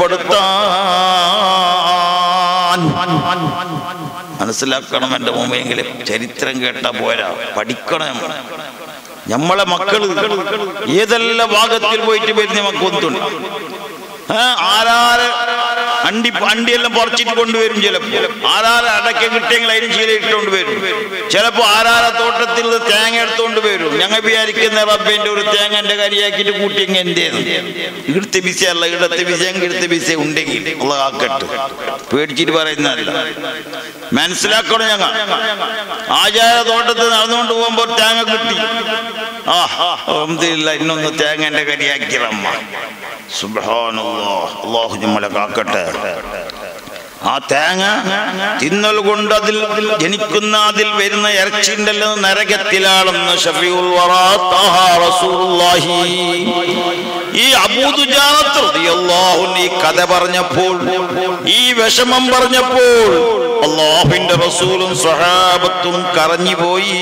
രക്ഷപ്പെടുത്താൻ മനസ്സിലാക്കണം എൻ്റെ മുമ്പെങ്കിലും ചരിത്രം കേട്ട പോരാ പഠിക്കണം നമ്മളെ മക്കള് ഏതെല്ലാം ഭാഗത്തിൽ പോയിട്ട് വരുന്ന മക്കൊന്നുണ്ട് ആരാര് അണ്ടി അണ്ടിയെല്ലാം പറിച്ചിട്ട് കൊണ്ടുവരും ചിലപ്പോ ആരാര അടക്ക കിട്ടിയെങ്കിൽ അതിന് ശീല ഇട്ടുകൊണ്ട് വരും ചിലപ്പോ ആരാര തോട്ടത്തിൽ നിന്ന് തേങ്ങ എടുത്തുകൊണ്ട് വരും ഞങ്ങൾ വിചാരിക്കുന്ന റബ്ബിന്റെ ഒരു തേങ്ങ എന്റെ കരിയാക്കിയിട്ട് കൂട്ടിയെങ്കിൽ എന്തേന്ന് ഇവിടുത്തെ ബിസയല്ല ഇവിടുത്തെ ബിസയെങ്കിൽ ഇവിടുത്തെ ബിസ ഉണ്ടെങ്കിൽ ഉള്ള ആക്കട്ട് പേടിച്ചിട്ട് പറയുന്നതല്ല മനസ്സിലാക്കണം ഞങ്ങൾ ആചാര തോട്ടത്തിൽ നടന്നുകൊണ്ട് പോകുമ്പോ തേങ്ങ കിട്ടി ആ അൽഹംദുലില്ലാ ഇന്നൊന്ന് തേങ്ങ എന്റെ കരിയാക്കിയമ്മ സുബ്ഹാനല്ലാഹ് അല്ലാഹു നമ്മളെ കാക്കട്ടെ ആ തേങ്ങ തിന്നൽ കൊണ്ട് അതിൽ ജനിക്കുന്ന അതിൽ വരുന്ന ഇറച്ചിണ്ടല്ലോ നരകത്തിലാണെന്ന് ഷഫീഉൽ വറാ തഹ റസൂലുള്ളാഹി ഈ അബൂദുജാനത്ത് റളിയല്ലാഹു അൻഹു ഈ കഥ പറഞ്ഞപ്പോൾ ഈ വിഷമം പറഞ്ഞപ്പോൾ അള്ളാഹുവിന്റെ റസൂലും സ്വഹാബത്തും കരഞ്ഞുപോയി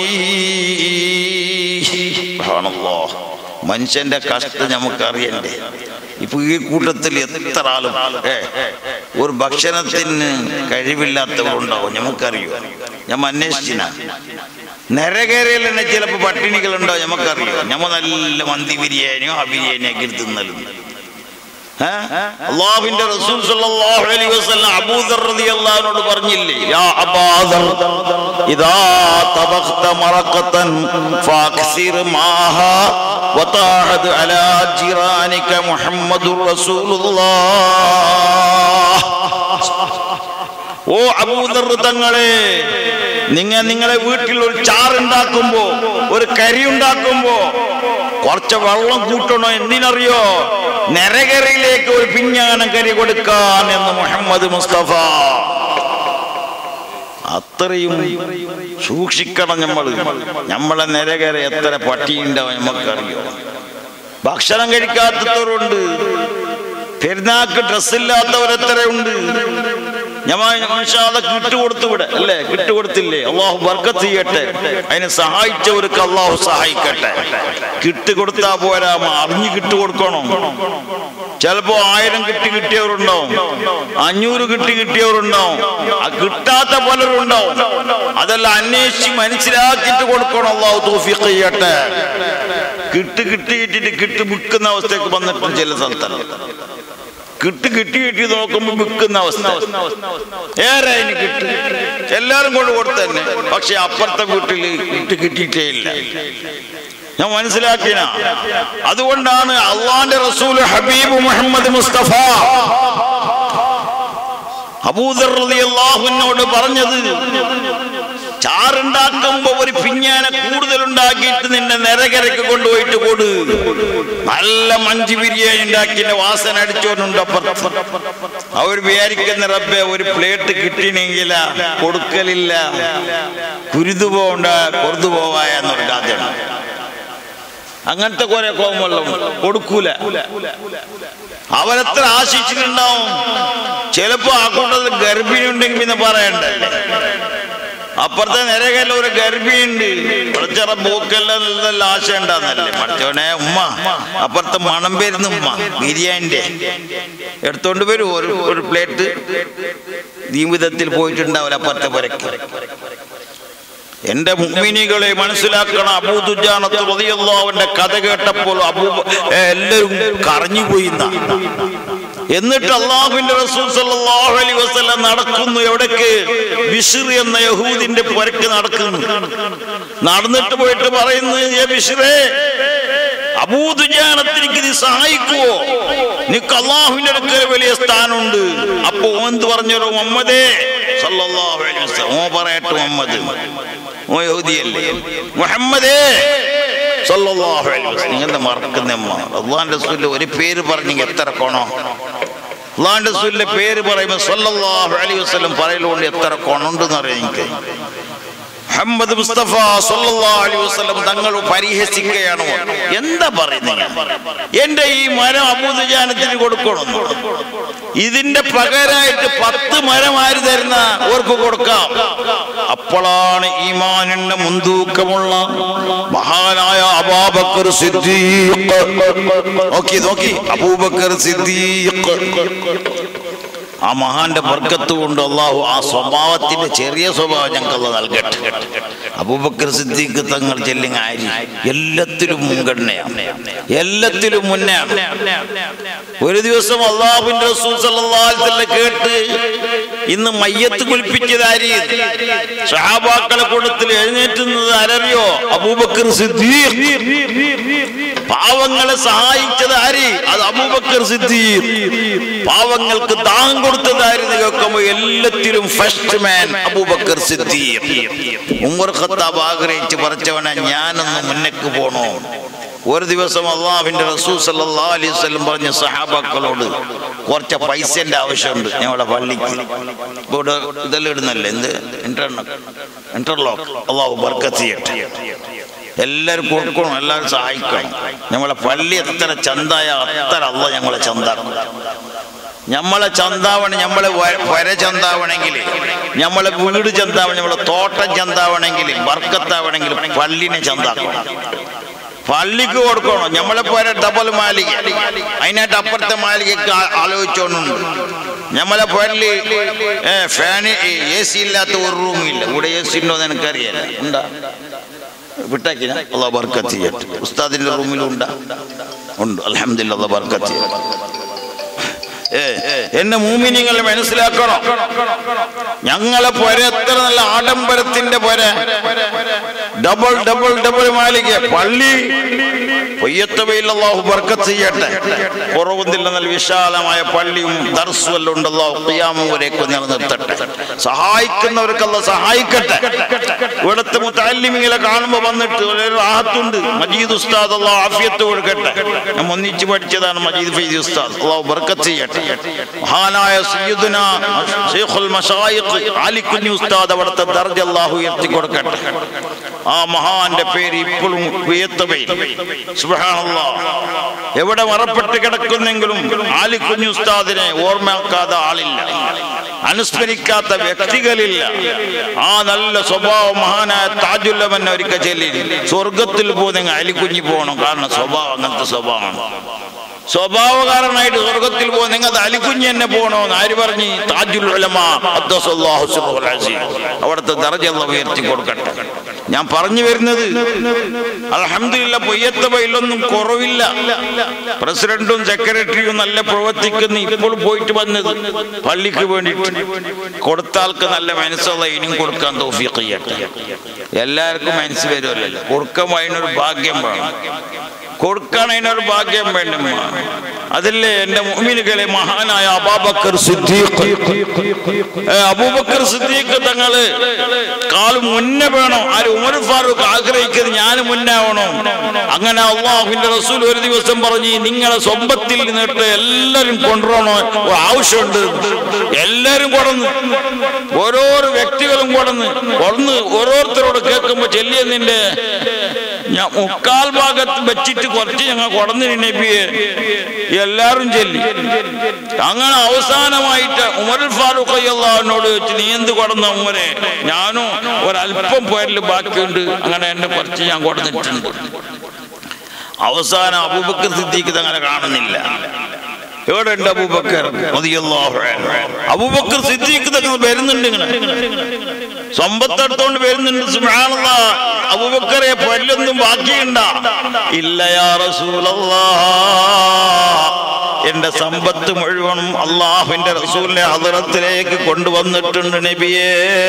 സുബ്ഹാനല്ലാഹ് മനുഷ്യന്റെ കഷ്ടം നമുക്കറിയണ്ടേ ഇപ്പൊ ഈ കൂട്ടത്തിൽ എത്ര ആളും ഏ ഒരു ഭക്ഷണത്തിന് കഴിവില്ലാത്തവരുണ്ടാവും നമുക്കറിയോ ഞാൻ അന്വേഷിച്ചിന നരകരയിൽ തന്നെ ചിലപ്പോ പട്ടിണികളുണ്ടോ നമുക്കറിയോ ഞമ്മ നല്ല മന്തി ബിരിയാണിയോ ആ ബിരിയാണിയോ ഒക്കെ തിന്നലും അള്ളാഹുവിന്റെ റസൂൽ സല്ലല്ലാഹു അലൈഹി വസല്ലം അബൂദർ റളിയല്ലാഹു അൻഹു പറഞ്ഞില്ലേ യാ അബാദർ ഇദാ തബഖത മറഖതൻ ഫാക്സിർ മാഹ വതാഹദ് അലാ ജിറാനിക മുഹമ്മദുർ റസൂലുള്ളാഹ് ഓ അബൂദർ തങ്ങളെ നിങ്ങൾ നിങ്ങളെ വീട്ടിൽ ഒരു ചാറുണ്ടാക്കുമ്പോ ഒരു കരി ഉണ്ടാക്കുമ്പോ കുറച്ച് വെള്ളം കൂട്ടണോ എന്തിനറിയോ നരകരയിലേക്ക് ഒരു പിഞ്ഞാനം കരി കൊടുക്കാൻ എന്ന് മുഹമ്മദ് മുസ്തഫ അത്രയും സൂക്ഷിക്കണം നമ്മൾ നമ്മളെ നരകര എത്ര പട്ടിയുണ്ടാവും നമുക്കറിയോ ഭക്ഷണം കഴിക്കാത്തവരുണ്ട് പെരുന്നാക്ക് ഡ്രസ്സില്ലാത്തവരെത്രയുണ്ട് ഞമ്മ കിട്ടുകൊടുത്തു വിടെ അല്ലേ കിട്ടുകൊടുത്തില്ലേ അള്ളാഹു ബർക്കത്ത് ചെയ്യട്ടെ അതിനെ സഹായിച്ചവർക്ക് അള്ളാഹു സഹായിക്കട്ടെ കിട്ട് കൊടുത്താ പോരാ അറിഞ്ഞു കിട്ടു കൊടുക്കണം ചിലപ്പോ ആയിരം കിട്ടി കിട്ടിയവരുണ്ടാവും അഞ്ഞൂറ് കിട്ടി കിട്ടിയവരുണ്ടാവും ആ കിട്ടാത്ത പലരുണ്ടാവും അതെല്ലാം അന്വേഷിച്ച് മനസ്സിലാക്കിയിട്ട് കൊടുക്കണം അള്ളാഹു തോഫിക്ക് ചെയ്യട്ടെ കിട്ട് കിട്ടി കിട്ടിയിട്ട് കിട്ട് വിൽക്കുന്ന അവസ്ഥയ്ക്ക് വന്നിട്ടുണ്ട് ചില സ്ഥലത്തല്ല കിട്ട് കിട്ടി കിട്ടി നോക്കുമ്പോ വിൽക്കുന്ന അവസ്ഥ ഏറെ അതിന് കിട്ട് എല്ലാരും കൊണ്ട് കൊടുത്തു തന്നെ പക്ഷെ അപ്പുറത്തെ വീട്ടിൽ കിട്ട് കിട്ടിയിട്ടേ ഇല്ല ഞാൻ മനസ്സിലാക്കിയ അതുകൊണ്ടാണ് അള്ളാന്റെ റസൂൽ ഹബീബ് മുഹമ്മദ് മുസ്തഫ അബൂദർ റളിയല്ലാഹുവിനോട് പറഞ്ഞത് ചാറുണ്ടാക്കുമ്പോ ഒരു പിഞ്ഞാനെ കൂടുതൽ ഉണ്ടാക്കിയിട്ട് നിന്നെ നിരകരക്ക് കൊണ്ടുപോയിട്ട് കൊടു നല്ല മഞ്ച് ബിരിയാണി ഉണ്ടാക്കിന്റെ വാസന അടിച്ചോണ്ടുണ്ട് അപ്പുറത്ത് അവർ വിചാരിക്കുന്ന റബ്ബെ ഒരു പ്ലേറ്റ് കിട്ടിനെങ്കില കൊടുക്കലില്ല കുരുതു പോണ്ട കൊറുതു പോവായ എന്നൊരു കഥയാണ് അങ്ങനത്തെ കുറെ കോമെല്ലാം കൊടുക്കൂല അവരെത്ര ആശിച്ചിട്ടുണ്ടാവും ചിലപ്പോ ആ കൂട്ടത്തിൽ ഗർഭിണി ഉണ്ടെങ്കിൽ പിന്നെ പറയണ്ടല്ലേ അപ്പുറത്തെ നിരകല്ല ഒരു ഗർഭിണിയുണ്ട് കുറച്ചറ മൂക്കെല്ലാം നല്ല ആശ ഉണ്ടാന്നല്ലേ മറിച്ചോനെ ഉമ്മ അപ്പുറത്തെ മണം വരുന്ന ഉമ്മ ബിരിയാണിന്റെ എടുത്തോണ്ട് വരും ഒരു ഒരു പ്ലേറ്റ് ജീവിതത്തിൽ പോയിട്ടുണ്ടാവില്ല അപ്പുറത്തെ പുരക്ക് എന്റെ മുഗ്മിനികളെ മനസ്സിലാക്കണം അബൂദുജാനത്ത് റളിയല്ലാഹുവിന്റെ കഥ കേട്ടപ്പോൾ അബൂ ഏ, എല്ലാവരും കരഞ്ഞുപോയി എന്നാ. എന്നിട്ട് അള്ളാഹുവിന്റെ റസൂൽ സല്ലല്ലാഹു അലൈഹി വസല്ലം നടക്കുന്നു എവിടേക്ക് ബിഷിർ എന്ന യഹൂദിന്റെ പുരക്ക് നടക്കുന്നു നടന്നിട്ട് പോയിട്ട് പറയുന്നു "ഏ ബിഷിറേ അബൂദുജാനത്തിനിക്ക് നീ സഹായിക്കുവോ നിനക്ക് അള്ളാഹുവിന്റെ അടുക്കൽ വലിയ സ്ഥാനമുണ്ട് അപ്പൊ ഓൻ എന്ത് പറഞ്ഞൊരു മുഹമ്മദേ സല്ലല്ലാഹു അലൈഹി വസല്ലം ഓ പറയട്ടെ മുഹമ്മദ് ഓ യഹൂദിയല്ലേ മുഹമ്മദേ സല്ലല്ലാഹു അലൈഹി വസല്ലം നിങ്ങളുടെ മറക്കുന്നമ്മ അള്ളാഹിന്റെ റസൂലിന്റെ ഒരു പേര് പറഞ്ഞെങ്കിൽ എത്ര കോണോ അള്ളാഹിന്റെ റസൂലിന്റെ പേര് പറയുമ്പോൾ സല്ലല്ലാഹു അലൈഹി വസല്ലം പറയലുകൊണ്ട് എത്ര കോണുണ്ടെന്ന് അറിയാം എനിക്ക് മുഹമ്മദ് മുസ്തഫ സല്ലല്ലാഹു അലൈഹി വസല്ലം തങ്ങൾ പരിഹസിക്കുകയാണോ എന്താ പറയുന്നത് എന്റെ ഈ മരം അബൂദുജാനത്തിന് കൊടുക്കണം ഇതിന്റെ പകരമായിട്ട് പത്ത് മരം ആര് തരുന്ന ഓർക്ക് കൊടുക്കാം അപ്പോഴാണ് ഈമാനിന്റെ മുൻതൂക്കമുള്ള മഹാനായ അബാബക്കർ സിദ്ദീഖ് നോക്കി നോക്കി അബൂബക്കർ സിദ്ദീഖ് ആ മഹാന്റെ വർഗത്ത് കൊണ്ട് അള്ളാഹു ആ സ്വഭാവത്തിന്റെ ചെറിയ സ്വഭാവം ഞങ്ങൾക്ക് നൽകട്ടെ അബൂബക്കർ സിദ്ദീഖ് തങ്ങൾ ചെല്ലിങ് ആരി എല്ലാത്തിലും മുൻഗണനയാണ് എല്ലാത്തിലും മുന്നെയാണ് ഒരു ദിവസം അള്ളാഹുവിന്റെ റസൂൽ സല്ലല്ലാഹു അലൈഹി വസല്ലം കേട്ട് ഇന്ന് മയ്യത്ത് കുളിപ്പിച്ചതാരി സഹാബാക്കളെ കൂട്ടത്തിൽ എഴുന്നേറ്റുന്നത് ആരറിയോ അബൂബക്കർ സിദ്ദീഖ് പാവങ്ങളെ സഹായിച്ചത് ആര് അത് അബൂബക്കർ സിദ്ദീഖ് പാവങ്ങൾക്ക് ദാനം കൊടുത്തത് ആരെന്ന് കേൾക്കുമ്പോൾ എല്ലാത്തിലും first man Abu Bakr Siddique Umar Khattab ആഗ്രഹിച്ച് പറിച്ചവനെ ഞാനൊന്ന് മുന്നേക്ക് പോണോ ഒരു ദിവസം അള്ളാഹുവിന്റെ റസൂൽ സല്ലല്ലാഹു അലൈഹി വസല്ലം പറഞ്ഞ സഹാബാക്കളോട് കുറച്ച് പൈസന്റെ ആവശ്യമുണ്ട് ഞങ്ങളുടെ പള്ളിക്ക് ഇപ്പൊ ഇവിടെ ഇതെല്ലാം ഇടുന്നല്ലേ എന്ത് ഇന്റർനെറ്റ് ഇന്റർലോക്ക് അള്ളാഹു ബർക്കത്ത് ചെയ്യട്ടെ എല്ലാവരും കൊടുക്കണം എല്ലാവരും സഹായിക്കണം നമ്മളെ പള്ളി എത്ര ചന്തായ അത്ര അല്ല ഞങ്ങളെ ചന്താക്കും നമ്മളെ ചന്താവണം നമ്മളെ വ- വര ചന്താവണമെങ്കിൽ നമ്മളെ വീട് ചന്താവണം നമ്മളെ തോട്ടം ചന്താവണമെങ്കിൽ വർക്കത്താവണമെങ്കിൽ പള്ളിനെ ചന്താക്കണം പള്ളിക്ക് കൊടുക്കണം നമ്മളെ പോലെ ഡബിൾ മാലിക അതിനായിട്ട് അപ്പുറത്തെ മാലികക്ക് ആ- ആലോചിച്ചോണ്ടുണ്ട് നമ്മളെ പള്ളി ഫാന് എ സി ഇല്ലാത്ത ഒരു റൂമില്ല ഇവിടെ എ സി ഉണ്ടോ എന്ന് എനിക്കറിയാല ഉണ്ടാ വിട്ടാക്കിന അള്ളാഹ് ബർക്കത്ത് ചെയ്യട്ടെ ഉസ്താദിന്റെ റൂമിലും ഉണ്ടാ ഉണ്ട് അലഹമില്ല അള്ളാഹ് ബർക്കത്ത് ചെയ്യട്ടെ ഏ, എന്നെ മൂമിനിങ്ങൾ മനസ്സിലാക്കണം ഞങ്ങളെ പൊര എത്ര നല്ല ആഡംബരത്തിന്റെ പൊര ഡബിൾ ഡബിൾ ഡബിൾ മാലിക പള്ളി പൊയ്യത്തവയിൽ അള്ളാഹു ബർക്കത്ത് ചെയ്യട്ടെ കുറവൊന്നില്ല നല്ല വിശാലമായ പള്ളിയും ദർസും എല്ലാം ഉണ്ടല്ലോ ഖിയാമും വരെയൊക്കെ നിലനിർത്തട്ടെ സഹായിക്കുന്നവർക്കല്ല സഹായിക്കട്ടെ ഇവിടുത്തെ മുത്താലിമിങ്ങളെ കാണുമ്പോ വന്നിട്ട് ഒരു റാഹത്തുണ്ട് മജീദ് ഉസ്താദ് അള്ളാഹു ആഫിയത്ത് കൊടുക്കട്ടെ ഞാൻ ഒന്നിച്ച് പഠിച്ചതാണ് മജീദ് ഫൈദി ഉസ്താദ് അള്ളാഹു ബർക്കത്ത് ചെയ്യട്ടെ മഹാനായ സയ്യിദുന ശൈഖുൽ മശായിഖ് ആലിക്കുഞ്ഞി ഉസ്താദ് അവിടുത്തെ ദർജ അള്ളാഹു ഉയർത്തി കൊടുക്കട്ടെ ആ മഹാന്റെ പേര് ഇപ്പോഴും ഉയർത്തവയിൽ സുബ്ഹാനല്ലാഹ് എവിടെ മറപ്പെട്ട് കിടക്കുന്നെങ്കിലും ആലിക്കുഞ്ഞു ഉസ്താദിനെ ഓർമ്മയാക്കാത്ത ആളില്ല അനുസ്മരിക്കാത്ത വ്യക്തികളില്ല ആ നല്ല സ്വഭാവ മഹാനായ താജുല്ലവൻ ഒരിക്കൽ ചെല്ലി സ്വർഗത്തിൽ പോകുന്നെങ്കിൽ അലിക്കുഞ്ഞി പോകണം കാരണം സ്വഭാവം അങ്ങനത്തെ സ്വഭാവമാണ് സ്വഭാവകാരനായിട്ട് സ്വർഗത്തിൽ പോകുന്ന നിങ്ങൾ അത് അലിക്കുഞ്ഞ് തന്നെ പോകണമെന്ന് ആര് പറഞ്ഞ് താജുൽ ഉലമ ഖദ്ദസല്ലാഹു സിർറുൽ അസീസ്. അവിടുത്തെ ദർജ അല്ലാഹ് ഉയർത്തി കൊടുക്കട്ടെ ഞാൻ പറഞ്ഞു വരുന്നത് അൽഹംദുലില്ലാ പൊയ്യത്ത ബൈലൊന്നും കുറവില്ല പ്രസിഡന്റും സെക്രട്ടറിയും നല്ല പ്രവർത്തിക്കുന്ന ഇപ്പോൾ പോയിട്ട് വന്നത് പള്ളിക്ക് വേണ്ടിയിട്ട് കൊടുത്താൾക്ക് നല്ല മനസ്സുള്ള ഇനിയും കൊടുക്കാൻ തോഫിക്ക് ചെയ്യട്ടെ എല്ലാവർക്കും മനസ്സ് വരുമല്ലോ കൊടുക്കാൻ അതിനൊരു ഭാഗ്യം വേണം കൊടുക്കാൻ അതിനൊരു ഭാഗ്യം വേണ്ടും അതില്ലേ എന്റെ മുഅ്മിനുകളെ മഹാനായ അബൂബക്കർ സിദ്ദീഖ് ഏ, അബൂബക്കർ സിദ്ദീഖ് തങ്ങള് കാല് മുന്നേ വേണം ആര് ഉമർ ഫാറൂഖ് ആഗ്രഹിക്കുന്നത് ഞാൻ മുന്നാവണം അങ്ങനെ അള്ളാഹുവിന്റെ റസൂൽ ഒരു ദിവസം പറഞ്ഞു നിങ്ങളെ സ്വന്തത്തിൽ നിന്നിട്ട് എല്ലാരും കൊണ്ടുവരണോ ഒരു ആവശ്യമുണ്ട് എല്ലാരും കൊടന്ന് ഓരോരോ വ്യക്തികളും കൊടന്ന് കൊടന്ന് ഓരോരുത്തരോട് കേൾക്കുമ്പോ ചെല്ലിയ നിന്റെ ഞാൻ മുക്കാൽ ഭാഗത്ത് വെച്ചിട്ട് കുറച്ച് ഞങ്ങൾ കൊടന്നിന് നബിയെ എല്ലാരും ചെല്ലി അങ്ങനെ അവസാനമായിട്ട് ഉമർ ഫാറൂഖ് അള്ളാഹിനോട് വെച്ച് നീ എന്ത് കൊടന്ന ഉമരെ ഞാനും ഒരല്പം പോയതിൽ ബാക്കിയുണ്ട് അങ്ങനെ എന്നെ കുറച്ച് ഞാൻ കൊടന്നിട്ടുണ്ട് അവസാനം അബൂബക്കർ സിദ്ദീഖ് തങ്ങളെ കാണുന്നില്ല എവിടെ ഉണ്ട് അബൂബക്കർ റളിയല്ലാഹു അൻഹു. അബൂബക്കർ സിദ്ദീഖ് തങ്ങൾ വരുന്നുണ്ട് ഇങ്ങനെ സമ്പത്തെടുത്തോണ്ട് വരുന്നുണ്ട് സുബ്ഹാനല്ലാ അബൂബക്കറെ പല്ലൊന്നും ബാക്കിയുണ്ട ഇല്ല യാ റസൂലല്ലാ എന്റെ സമ്പത്ത് മുഴുവനും അള്ളാഹുവിന്റെ റസൂലിന്റെ ഹദറത്തിലേക്ക് കൊണ്ടുവന്നിട്ടുണ്ട് നബിയേ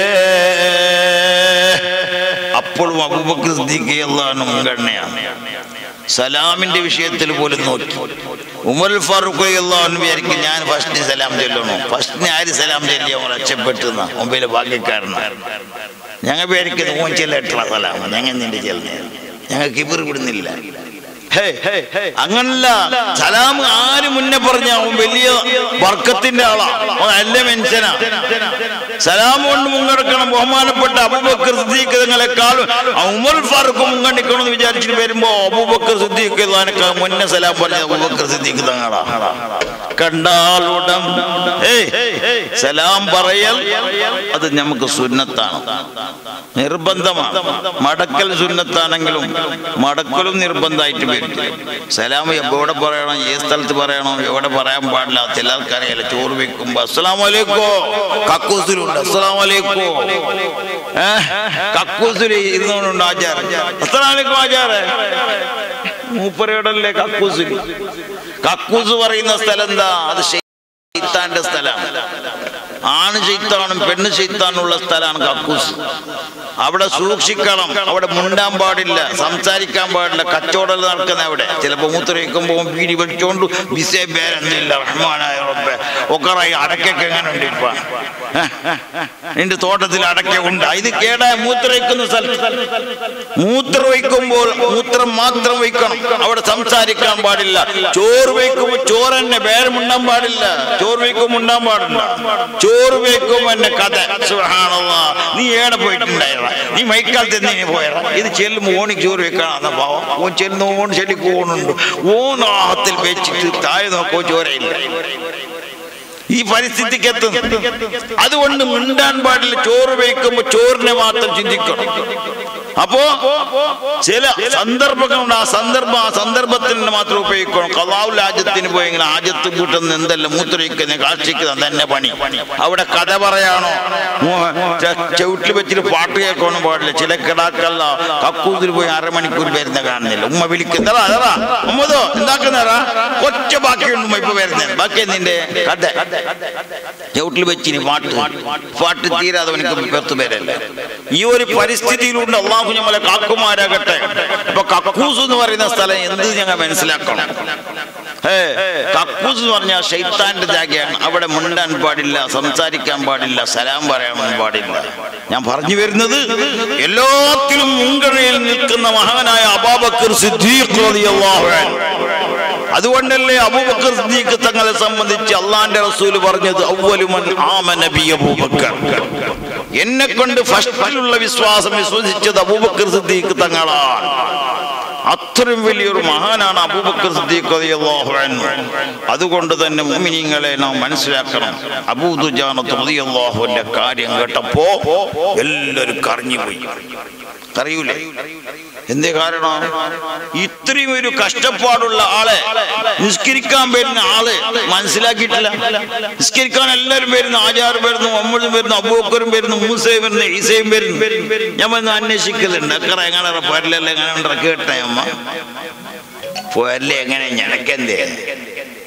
അപ്പോഴും അബൂബക്കർ സിദ്ദീഖ് അള്ളാഹു മുൻഗണനയാണ് സലാമിന്റെ വിഷയത്തിൽ പോലും നോക്കി ഉമർ ഫാറൂഖ് അള്ളാഹു വിചാരിക്കും ഞാൻ ഫസ്റ്റ് സലാം ചൊല്ലണോ ഫസ്റ്റിന് ആര് സലാം ചൊല്ലിയ രക്ഷപ്പെട്ടെന്ന മുമ്പിലെ ഭാഗ്യക്കാരനാണ് ഞങ്ങൾ പേരിക്കുന്ന ഓൻ ചെല്ലട്ടുള്ള സലാം ഞങ്ങൾ നിന്റെ ചെല്ലുന്നത് ഞങ്ങൾക്ക് ഇവർ വിടുന്നില്ല ഹേ, അങ്ങനല്ല സലാം ആര് മുന്നേ പറഞ്ഞ അവൻ വലിയ വർക്കത്തിന്റെ ആളാ അവൻ നല്ല മനുഷ്യനാ സലാം കൊണ്ട് മുങ്ങടക്കണം ബഹുമാനപ്പെട്ട അബൂബക്കർ സിദ്ദീഖ് തങ്ങളെക്കാളും ഉമർ ഫാറൂഖ് മുങ്ങണിക്കണം എന്ന് വിചാരിച്ചിട്ട് വരുമ്പോ അബൂബക്കർ സിദ്ദീഖ് തങ്ങളെക്കാൾ മുന്നേ സലാം പറഞ്ഞ അബൂബക്കർ സിദ്ദീഖ് തങ്ങളാ കണ്ടാലുടം ഏയ് സലാം പറയൽ അത് നമുക്ക് സുന്നത്താണ് നിർബന്ധമാണ് മടക്കൽ സുന്നത്താണെങ്കിലും മടക്കലും നിർബന്ധമായിട്ട് വരും സലാം എവിടെ പറയണം ഏത് സ്ഥലത്ത് പറയണം എവിടെ പറയാൻ പാടില്ല ചിലർക്കറിയാലോ ചോറ് വെക്കുമ്പോ അസ്സലാം വലൈക്കോ കക്കൂസിലുണ്ട് അസ്സലാം വലൈക്കോ ഏഹ് കക്കൂസിൽ ഇരുന്നുകൊണ്ട് ആചാരം അസ്സലാം വലൈക്കും ആചാരേ മൂപ്പരയോടല്ലേ കക്കൂസിൽ കക്കൂസ് പറയുന്ന സ്ഥലം എന്താ അത് ഷെയ്ത്താന്റെ സ്ഥലമാണ് ആണ് ചെയ്ത്താനും പെണ്ണ് ചെയ്ത്താനുള്ള സ്ഥലമാണ് കക്കൂസ് അവിടെ സൂക്ഷിക്കണം അവിടെ മുണ്ടാൻ പാടില്ല സംസാരിക്കാൻ പാടില്ല കച്ചവടം നടക്കുന്ന അവിടെ ചിലപ്പോ മൂത്രയിക്കുമ്പോൾ ബീഡി വലിച്ചോണ്ട് ബിസേ പേരെന്തില്ല റഹ്മാനായ റബ്ബേ ഒക്കറായി അടക്കൊക്കെ എങ്ങനെ ഉണ്ട് ഇപ്പൊ നിന്റെ തോട്ടത്തിൽ അടക്ക ഉണ്ട് ഇത് കേടായ മൂത്രയിക്കുന്ന സ്ഥലത്ത് മൂത്രം വയ്ക്കുമ്പോൾ മൂത്രം മാത്രം വയ്ക്കണം അവിടെ സംസാരിക്കാൻ പാടില്ല ചോറ് വയ്ക്കുമ്പോൾ ചോറ് തന്നെ വേറെ മുണ്ടാൻ പാടില്ല ചോറ് വയ്ക്കുമ്പോൾ മുണ്ടാൻ പാടില്ല ചോറ് വയ്ക്കുമ്പോൾ എന്നെ കഥ സുബ്ഹാനല്ലാ. നീ ഏടെ പോയിട്ടുണ്ടായറ നീ മൈക്കാലത്ത് നീ പോയറ ഇത് ചെല്ലുമ്പോൾ ഓണി ചോറ് വെക്കണം പാവം ഓൻ ചെല്ലുന്ന ഓൺ ചെല്ലിക്ക് ഓണുണ്ട് ഓൻ ആഹത്തിൽ വെച്ചിട്ട് താഴെ നോക്കോ ചോരയില്ല ഈ പരിസ്ഥിതിക്ക് എത്തും അതുകൊണ്ട് മിണ്ടാൻ പാടില്ല ചോറ് വയ്ക്കുമ്പോ ചോറിനെ മാത്രം ചിന്തിക്കണം അപ്പോ ചില സന്ദർഭങ്ങളുണ്ട് ആ സന്ദർഭം ആ സന്ദർഭത്തിന് മാത്രം ഉപയോഗിക്കണം കലാവുൽ ആജത്തിന് പോയെങ്കിൽ ആജത്ത് കൂട്ടുന്ന എന്തല്ല മൂത്രയിക്കുന്ന കാഴ്ചയ്ക്കുന്ന തന്നെ പണി അവിടെ കഥ പറയാണോ ചവിട്ടിൽ വെച്ചിട്ട് പാട്ട് കേൾക്കണം പാടില്ല ചില കിടാക്കല്ല കക്കൂസിൽ പോയി അരമണിക്കൂർ വരുന്ന കാണുന്നില്ല ഉമ്മ വിളിക്കുന്നതാ അതാ ഉമ്മതോ എന്താക്കുന്നതാ ഒറ്റ ബാക്കിയുണ്ട് ഉമ്മ ഇപ്പൊ വരുന്നത് ബാക്കി നിന്റെ കഥ ചവിട്ടിൽ വെച്ചിന് പാട്ട് പാട്ട് തീരാതെ അവനക്ക് പത്ത് പേരല്ലേ ഈ ഒരു പരിസ്ഥിതിയിലുണ്ട് അള്ളാഹു ഞമ്മളെ കാക്കുമാരാകട്ടെ ഇപ്പൊ കക്കൂസ് എന്ന് പറയുന്ന സ്ഥലം എന്ത് ഞങ്ങൾ മനസ്സിലാക്കണം ഏ കക്കൂസ് എന്ന് പറഞ്ഞാൽ ഷെയ്ത്താന്റെ ജാഗയാണ് അവിടെ മുണ്ടാൻ പാടില്ല സംസാരിക്കാൻ പാടില്ല സലാം പറയാൻ പാടില്ല ഞാൻ പറഞ്ഞു വരുന്നത് എല്ലാത്തിലും മുൻഗണനയിൽ നിൽക്കുന്ന മഹാനായ അബാബക്കർ സിദ്ദീഖ് റളിയല്ലാഹു അൻഹു അതുകൊണ്ടല്ലേ അബൂബക്കർ സിദ്ദീഖ് തങ്ങളെ സംബന്ധിച്ച് അള്ളാന്റെ റസൂല് പറഞ്ഞത് അവലുമൻ ആമന ബി അബൂബക്കർ എന്നെ കൊണ്ട് ഫസ്റ്റിലുള്ള വിശ്വാസം വിശ്വസിച്ചത് അബൂബക്കർ സിദ്ദീഖ് തങ്ങളാണ് അത്രയും വലിയൊരു മഹാനാണ് അബൂബക്കർ സിദ്ദീഖ് റളിയല്ലാഹു അൻഹു അതുകൊണ്ട് തന്നെ മുഅ്മിനീങ്ങളെ നാം മനസ്സിലാക്കണം അബൂദുജാനത്ത് റളിയല്ലാഹുവിന്റെ കാര്യം കേട്ടപ്പോ എല്ലാവരും കരഞ്ഞുപോയി അറിയൂലേ എന്തേ കാരണം ഇത്രയും ഒരു കഷ്ടപ്പാടുള്ള ആളെ നിസ്കരിക്കാൻ വരുന്ന ആള് മനസ്സിലാക്കിയിട്ടില്ല നിസ്കരിക്കാൻ എല്ലാവരും വരുന്നു ആചാരം വരുന്നു മുഹമ്മദും വരുന്നു അബൂക്കറും വരുന്നു മൂസയും വരുന്നു ഈസയും വരുന്നു ഞാൻ വന്ന് അന്വേഷിക്കലുണ്ട് അക്കറ എങ്ങനെ പോരല്ലേ എങ്ങനെ ഉണ്ട് കേട്ടെ അമ്മ പോരല്ലേ എങ്ങനെ ഞനക്കെന്തേ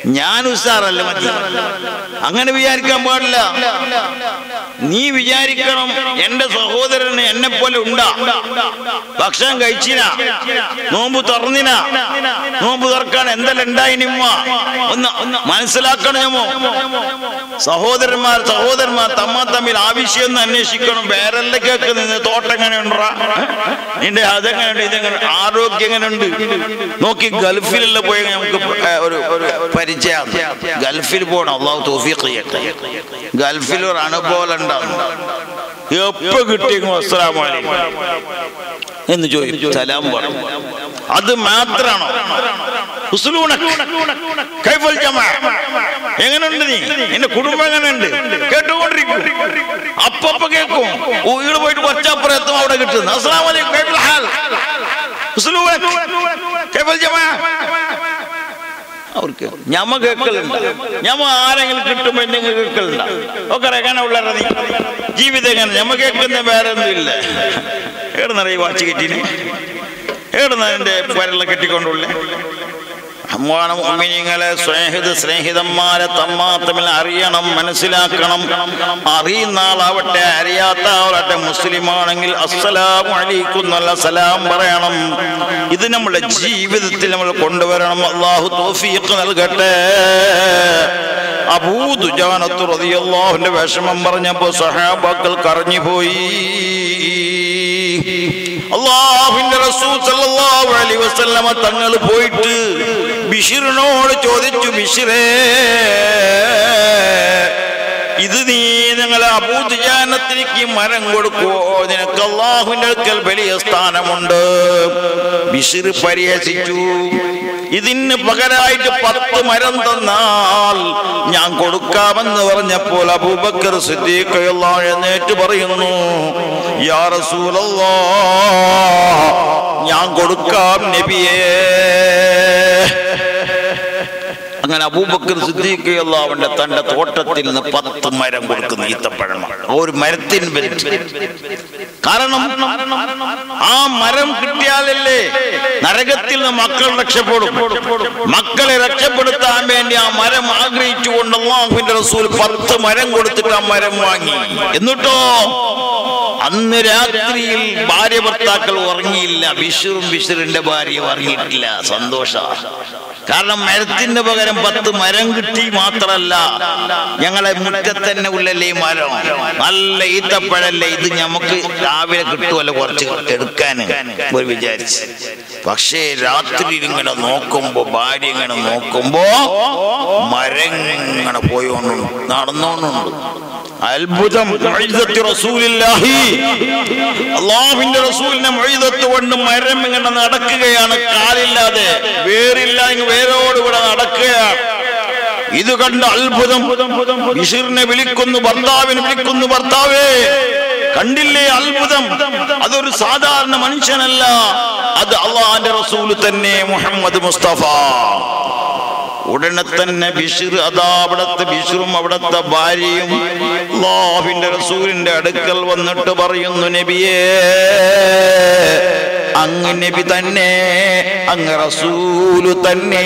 ഞാൻ ഉസാറല്ല മതി അങ്ങനെ വിചാരിക്കാൻ പാടില്ല നീ വിചാരിക്കണം എന്റെ സഹോദരന് എന്നെ പോലെ ഉണ്ടാ ഭക്ഷണം കഴിച്ചിന നോമ്പ് തുറന്നിന നോമ്പ് തുറക്കാൻ എന്തെല്ലാം ഉണ്ടായിനിമ്മ ഒന്ന് മനസ്സിലാക്കണമോ സഹോദരന്മാർ സഹോദരന്മാർ തമ്മ തമ്മിൽ ആവശ്യം ഒന്ന് അന്വേഷിക്കണം വേറെല്ല കേക്ക് നിന്ന് തോട്ടം എങ്ങനെ ഉണ്ടാ നിന്റെ അതെങ്ങനെയുണ്ട് ഇതെങ്ങനെ ആരോഗ്യം എങ്ങനെയുണ്ട് നോക്കി ഗൾഫിലെല്ലാം പോയി നമുക്ക് ഏ, ഒരു ഒരു പരിചയം ഗൾഫിൽ പോകണം അള്ളാഹു തോഫീഖ് ചെയ്യട്ടെ ഗൾഫിൽ ഒരു അനുഭവം ഉണ്ടാകും എപ്പോ കിട്ടിയെങ്കിലും അസ്സലാമലൈക്കും എന്ന് ചോദിച്ചു സലാം പറഞ്ഞു അത് മാത്രാണോ ഉസ്ലൂണക്. കൈഫൽ ജമാ. എങ്ങനെയുണ്ട് നീ എന്റെ കുടുംബം എങ്ങനെയുണ്ട് കേട്ടുകൊണ്ടിരിക്കും അപ്പപ്പ കേൾക്കും വീട് പോയിട്ട് കുറച്ചപ്പുറത്തും അവിടെ കിട്ടുന്നു അസ്സലാമു അലൈക്കും കൈഫൽ ഹാൽ ഉസ്ലൂണക്. കൈഫൽ ജമാ. അവർക്ക് ഞമ്മ കേൾക്കലുണ്ട് ഞമ്മ ആരെങ്കിലും കിട്ടുമ്പോ എന്തെങ്കിലും കേൾക്കലുണ്ട ഒക്കെ എങ്ങനെ ഉള്ളറ നീ ജീവിതം എങ്ങനെ ഞമ്മ കേൾക്കുന്ന വേറെ ഒന്നും ഇല്ല ഏടുന്നറിയ വാച്ച് കെട്ടിന് ഏടുന്ന എന്റെ പരല കെട്ടിക്കൊണ്ടുള്ളേ അമ്മാണ് മുഅ്മിനീങ്ങളെ സ്നേഹിത സ്നേഹിതന്മാരെ തമ്മാ തമ്മിൽ അറിയണം മനസ്സിലാക്കണം അറിയുന്ന ആളാവട്ടെ അറിയാത്ത ആളാവട്ടെ മുസ്ലിമാണെങ്കിൽ അസ്സലാമു അലൈക്കും എന്നുള്ള സലാം പറയണം ഇത് നമ്മുടെ ജീവിതത്തിൽ നമ്മൾ കൊണ്ടുവരണം അള്ളാഹു തോഫീഖ് നൽകട്ടെ അബൂദുജാനത്ത് റളിയല്ലാഹുവിന്റെ വിഷമം പറഞ്ഞപ്പോ സഹാബാക്കൾ കരഞ്ഞു പോയി അള്ളാഹുവിന്റെ റസൂൽ സല്ലല്ലാഹു അലൈഹി വസല്ലമ തങ്ങൾ പോയിട്ട് ബിഷിറിനോട് ചോദിച്ചു ബിഷിറേ ഇത് നീ ഞങ്ങളെ അബൂദുജാനത്തിലേക്ക് മരം കൊടുക്കുവോ നിനക്ക് അള്ളാഹുവിന്റെ അടുക്കൽ വലിയ സ്ഥാനമുണ്ട് ബിഷിർ പരിഹസിച്ചു ഇതിന് പകരമായിട്ട് പത്ത് മരം തന്നാൽ ഞാൻ കൊടുക്കാമെന്ന് പറഞ്ഞപ്പോൾ അബൂബക്കർ സിദ്ദീഖ് അള്ളാഹു എഴുന്നേറ്റ് പറയുന്നു യാ റസൂലല്ലാ ഞാൻ കൊടുക്കാം നബിയേ അങ്ങനെ അബൂബക്കർ സിദ്ദീഖ് അള്ളാഹുവിന്റെ തന്റെ തോട്ടത്തിൽ നിന്ന് പത്ത് മരം കൊടുക്കുന്ന ഈത്തപ്പഴം ഒരു മരത്തിന് ബെനിഫിറ്റ് കാരണം ആ മരം കിട്ടിയാലല്ലേ നരകത്തിൽ നിന്ന് മക്കൾ രക്ഷപ്പെടും മക്കളെ രക്ഷപ്പെടുത്താൻ വേണ്ടി ആ മരം ആഗ്രഹിച്ചുകൊണ്ട് അള്ളാഹുവിന്റെ റസൂൽ പത്ത് മരം കൊടുത്തിട്ട് ആ മരം വാങ്ങി എന്നിട്ടോ അന്ന് രാത്രിയിൽ ഭാര്യ ഭർത്താക്കൾ ഉറങ്ങിയില്ല ബിഷുറും ബിഷുറിന്റെ ഭാര്യ ഉറങ്ങിയിട്ടില്ല സന്തോഷ കാരണം മരത്തിന് പകരം പത്ത് മരം കിട്ടി മാത്രല്ല ഞങ്ങളെ മുറ്റത്ത് തന്നെ ഉള്ളല്ലേ ഈ മരം നല്ല ഈത്തപ്പഴല്ലേ ഇത് നമുക്ക് രാവിലെ കിട്ടുമല്ലോ കുറച്ച് എടുക്കാൻ ഒരു വിചാരിച്ച് പക്ഷേ രാത്രി ഇങ്ങനെ നോക്കുമ്പോ ഭാര്യ ഇങ്ങനെ നോക്കുമ്പോ മരം ഇങ്ങനെ പോയോണ്ടുണ്ട് നടന്നോണ്ടുണ്ട് അത്ഭുതം മൊയ്തത്ത് റസൂലില്ലാഹി അള്ളാഹുവിന്റെ റസൂലിനെ മൊയ്തത്ത് കൊണ്ട് മരം ഇങ്ങനെ നടക്കുകയാണ് കാലില്ലാതെ വേറില്ല ഇങ്ങ് വേരോട് ഇവിടെ നടക്കുകയാണ് ഇത് കണ്ട അത്ഭുതം ബിഷിറിനെ വിളിക്കുന്നു ഭർത്താവിനെ വിളിക്കുന്നു ഭർത്താവേ കണ്ടില്ലേ അത്ഭുതം അതൊരു സാധാരണ മനുഷ്യനല്ല അത് അള്ളാഹിന്റെ റസൂല് തന്നെ മുഹമ്മദ് മുസ്തഫ ഉടനെ തന്നെ ബിഷിർ അതാ അവിടത്തെ ബിഷിറും അവിടത്തെ ഭാര്യയും അള്ളാഹുവിന്റെ റസൂലിന്റെ അടുക്കൽ വന്നിട്ട് പറയുന്നു നബിയേ അങ്ങ് നബി തന്നെ അങ്ങ് റസൂല് തന്നെ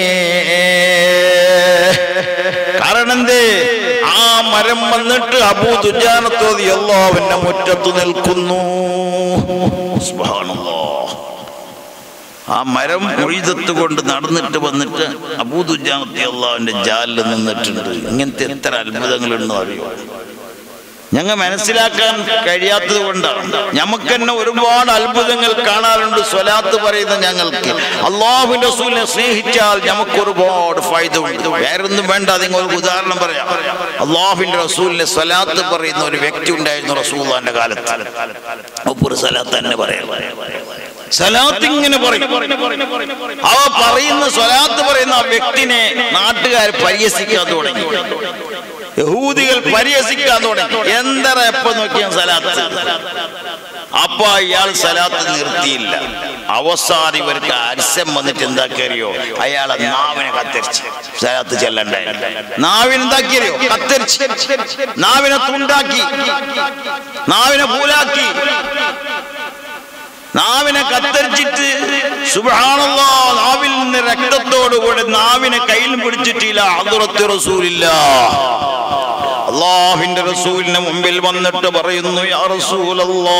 കാരണം എന്തേ ആ മരം വന്നിട്ട് അബൂതുജാനത്തോതി അള്ളാഹുവിന്റെ മുറ്റത്ത് നിൽക്കുന്നു സുബ്ഹാനല്ലാഹ് ആ മരം മൊഴിതത്ത് കൊണ്ട് നടന്നിട്ട് വന്നിട്ട് അബൂദുജാമത്തി അള്ളാഹുവിന്റെ ജാലിൽ നിന്നിട്ടുണ്ട് ഇങ്ങനത്തെ എത്ര അത്ഭുതങ്ങളുണ്ടെന്ന് അറിയോ ഞങ്ങൾ മനസ്സിലാക്കാൻ കഴിയാത്തത് കൊണ്ടാണ് നമുക്ക് തന്നെ ഒരുപാട് അത്ഭുതങ്ങൾ കാണാറുണ്ട് സ്വലാത്ത് പറയുന്ന ഞങ്ങൾക്ക് അള്ളാഹുവിന്റെ റസൂലിനെ സ്നേഹിച്ചാൽ നമുക്ക് ഒരുപാട് ഫൈദ ഉണ്ട് വേറൊന്നും വേണ്ട നിങ്ങൾ ഒരു ഉദാഹരണം പറയാം അള്ളാഹുവിന്റെ റസൂലിനെ സ്വലാത്ത് പറയുന്ന ഒരു വ്യക്തി ഉണ്ടായിരുന്നു റസൂലിന്റെ കാലത്ത് ഒരു സ്വലാത്ത് തന്നെ പറയാം സലാത്ത് ഇങ്ങനെ പറയും അവ പറയുന്ന സ്വലാത്ത് പറയുന്ന ആ വ്യക്തിനെ നാട്ടുകാർ പരിഹസിക്കാൻ തുടങ്ങി യഹൂദികൾ പരിഹസിക്കാൻ തുടങ്ങി എന്തറ എപ്പോ നോക്കിയാൽ സലാത്ത് അപ്പൊ അയാൾ സലാത്ത് നിർത്തിയില്ല അവസാനം ഇവർക്ക് അരിശം വന്നിട്ട് എന്താക്കിയറിയോ അയാളെ നാവിനെ കത്തിരിച്ച് സലാത്ത് ചെല്ലണ്ടായി നാവിനെ എന്താക്കിയറിയോ കത്തിരിച്ച് നാവിനെ തുണ്ടാക്കി നാവിനെ പൂലാക്കി നാവിനെ കത്തരിച്ചിട്ട് സുബ്ഹാനല്ലാ നാവിൽ നിന്ന് രക്തത്തോടുകൂടെ നാവിനെ കയ്യിൽ പിടിച്ചിട്ടില്ല അതുറത്ത് റസൂലില്ല അള്ളാഹിന്റെ റസൂലിന് മുമ്പിൽ വന്നിട്ട് പറയുന്നു യാ റസൂലല്ലാ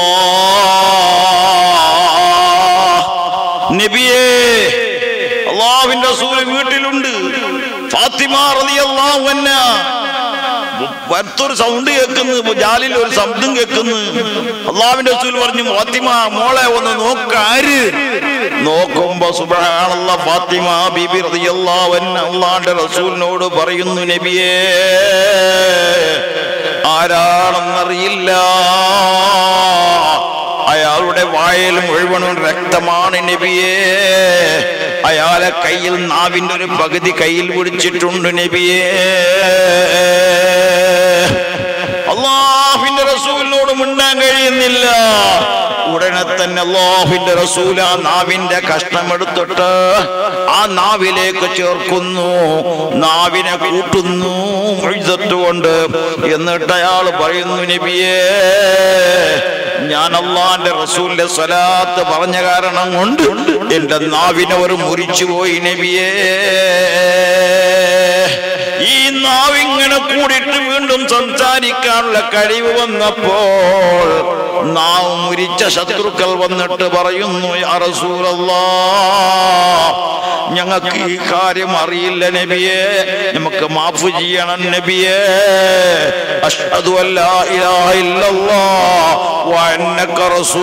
നബിയേ അള്ളാഹുവിന്റെ റസൂൽ വീട്ടിലുണ്ട് ഫാത്തിമ റളിയല്ലാഹു അൻഹാ പുറത്തൊരു സൗണ്ട് കേൾക്കുന്നു ജാലിൽ ഒരു ശബ്ദം കേൾക്കുന്നു അള്ളാവിന്റെ റസൂൽ പറഞ്ഞു ഫാത്തിമ മോളെ ഒന്ന് നോക്കാര് നോക്കുമ്പോ സുബ്ഹാനല്ല ഫാത്തിമ ബീബി റളിയല്ലാഹു അൻഹ അള്ളാന്റെ റസൂലിനോട് പറയുന്നു നബിയേ ആരാണെന്നറിയില്ല അയാളുടെ വായിൽ മുഴുവനും രക്തമാണ് നബിയേ അയാളെ കയ്യിൽ നാവിന്റെ ഒരു പകുതി കയ്യിൽ പിടിച്ചിട്ടുണ്ട് നബിയേ അള്ളാഹുവിന്റെ റസൂലിനോട് മിണ്ടാൻ കഴിയുന്നില്ല ഉടനെ തന്നെ അള്ളാഹുവിന്റെ റസൂൽ ആ നാവിന്റെ കഷ്ണമെടുത്തിട്ട് ആ നാവിലേക്ക് ചേർക്കുന്നു നാവിനെ കൂട്ടുന്നു കൊണ്ട് എന്നിട്ട് അയാൾ പറയുന്നു നബിയേ ഞാൻ അള്ളാന്റെ റസൂലിന്റെ സ്വലാത്ത് പറഞ്ഞ കാരണം കൊണ്ട് എന്റെ നാവിനെ ഒരു മുറിച്ചു പോയി നബിയേ ഈ നാവിങ്ങനെ കൂടിയിട്ട് വീണ്ടും സംസാരിക്കാനുള്ള കഴിവ് വന്നപ്പോൾ നാവ് മുരിച്ച ശത്രുക്കൾ വന്നിട്ട് പറയുന്നു യാ റസൂലല്ലാ ഞങ്ങൾക്ക് ഈ കാര്യം അറിയില്ല നബിയെ നമുക്ക് മാഫ് ചെയ്യണം നബിയെ അഷ്ഹദു അല്ലാ ഇലാഹ ഇല്ലല്ലാഹ് വ അന്നക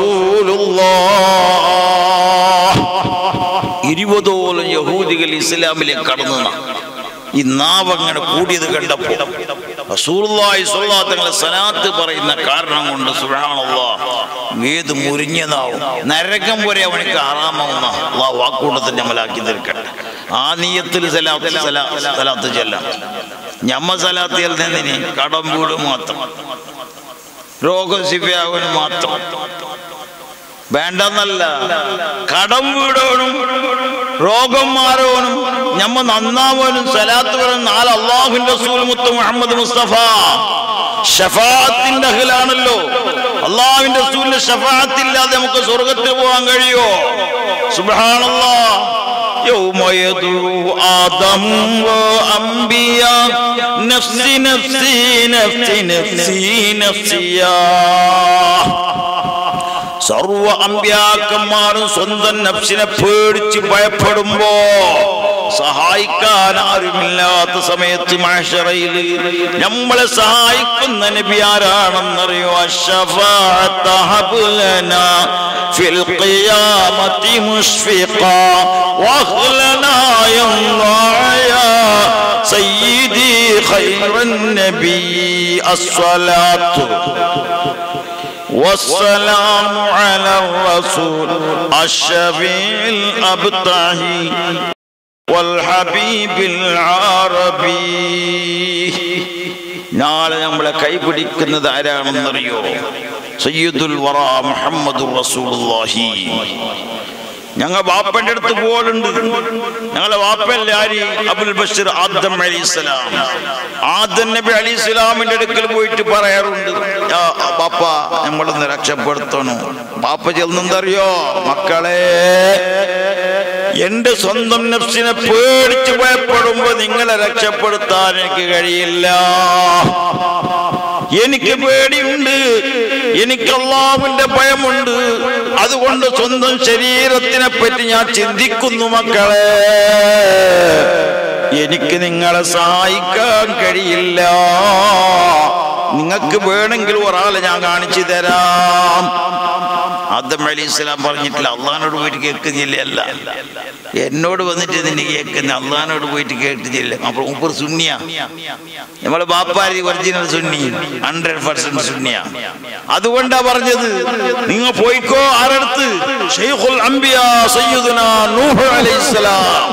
റസൂലുള്ളാഹ് ഇരുപതോളം യഹൂദികൾ ഇസ്ലാമിലേക്ക് കടന്നു ഈ നാവ് അങ്ങനെ കൂടിയത് കണ്ടപ്പോൾ റസൂലുള്ളാഹി സ്വല്ലല്ലാഹു തങ്ങളെ സലാത്ത് പറയുന്ന കാരണം കൊണ്ട് സുബ്ഹാനല്ലാഹ് ഏത് മുരിഞ്ഞതാവും നരകം വരെ അവനക്ക് ആറാമാവുന്ന അള്ളാഹ് വാക്കുകൂട്ടത്തിൽ ഞമ്മലാക്കി തീർക്കട്ടെ ആ നീയത്തിൽ സലാത്ത് സലാ- സലാത്ത് ചെല്ലാം ഞമ്മ സലാത്ത് ചെല്ലുന്നതിന് കടം വീട് മാത്രം രോഗം ശിവയാവൻ മാത്രം വേണ്ടെന്നല്ല കടം വീടോനും രോഗം മാറോനും ഞമ്മ നന്നാവാനും സലാത്ത് വരാൻ നാല് അള്ളാഹുവിന്റെ റസൂൽ മുത്ത് മുഹമ്മദ് മുസ്തഫ ഷഫാത്തിന്റെ അഖിലാണല്ലോ അള്ളാഹുവിന്റെ റസൂലിന്റെ ഷഫാത്തില്ലാതെ നമുക്ക് സ്വർഗത്തിൽ പോകാൻ കഴിയോ സുബ്ഹാനല്ലാഹ് يوم يدعو آدم وأنبياء نفسي نفسي نفسي نفسي نفسي يا സർവ അമ്പ്യാക്കന്മാരും സ്വന്തം നഫ്സിനെ പേടിച്ച് ഭയപ്പെടുമ്പോ സഹായിക്കാൻ ആരുമില്ലാത്ത സമയത്ത് മാഷറയിൽ നമ്മളെ സഹായിക്കുന്ന നബി ആരാണെന്നറിയോ അശ്ശഫാഅത്ത ഹബ്ലനാ ഫിൽ ഖിയാമത്തി മുഷ്ഫിഖാ വഹ്ലനാ യാ സയ്യിദി ഖൈറൻ നബി അസ്സലാത്തു والسلام على الرسول الشفيع الأبطحي والحبيب العربي നാളെ നമ്മളെ കൈപിടിക്കുന്നത് ആരാണെന്നറിയോ സയ്യിദുൽ വറ മുഹമ്മദ് റസൂലുള്ളാഹി ഞങ്ങൾ വാപ്പന്റെ അടുത്ത് പോലുണ്ട് ഞങ്ങളെ വാപ്പല്ലേ ആരി അബുൽ ബഷീർ ആദം അലി ഇസ്ലാം ആദം നബി അലി ഇസ്ലാമിന്റെ അടുക്കൽ പോയിട്ട് പറയാറുണ്ട് "യാ ബാപ്പ നമ്മളൊന്ന് രക്ഷപ്പെടുത്തണു ബാപ്പ ചെന്നെന്തറിയോ മക്കളെ എന്റെ സ്വന്തം നഫ്സിനെ പേടിച്ച് ഭയപ്പെടുമ്പോ നിങ്ങളെ രക്ഷപ്പെടുത്താൻ എനിക്ക് കഴിയില്ല എനിക്ക് പേടിയുണ്ട് എനിക്ക് അള്ളാഹുവിന്റെ ഭയമുണ്ട് അതുകൊണ്ട് സ്വന്തം ശരീരത്തിനെ പറ്റി ഞാൻ ചിന്തിക്കുന്നു മക്കളെ എനിക്ക് നിങ്ങളെ സഹായിക്കാൻ കഴിയില്ല നിങ്ങൾക്ക് വേണമെങ്കിൽ ഒരാളെ ഞാൻ കാണിച്ചു തരാം ആദം അലി ഇസ്ലാം പറഞ്ഞിട്ടില്ല അള്ളഹാനോട് പോയിട്ട് കേൾക്കുന്നില്ല അല്ല എന്നോട് വന്നിട്ട് ഇതിന് കേൾക്കുന്ന അള്ളഹാനോട് പോയിട്ട് കേൾക്കുന്നില്ല അപ്പോൾ മുപ്പർ സുന്നിയ നമ്മളെ ബാപ്പാരി ഒറിജിനൽ സുന്നി ഹൺഡ്രഡ് പെർസെന്റ് സുന്നിയ അതുകൊണ്ടാ പറഞ്ഞത് നിങ്ങൾ പോയിക്കോ ആരടുത്ത് ഷെയ്ഖുൽ അംബിയ സയ്യിദുന നൂഹ് അലൈഹിസ്സലാം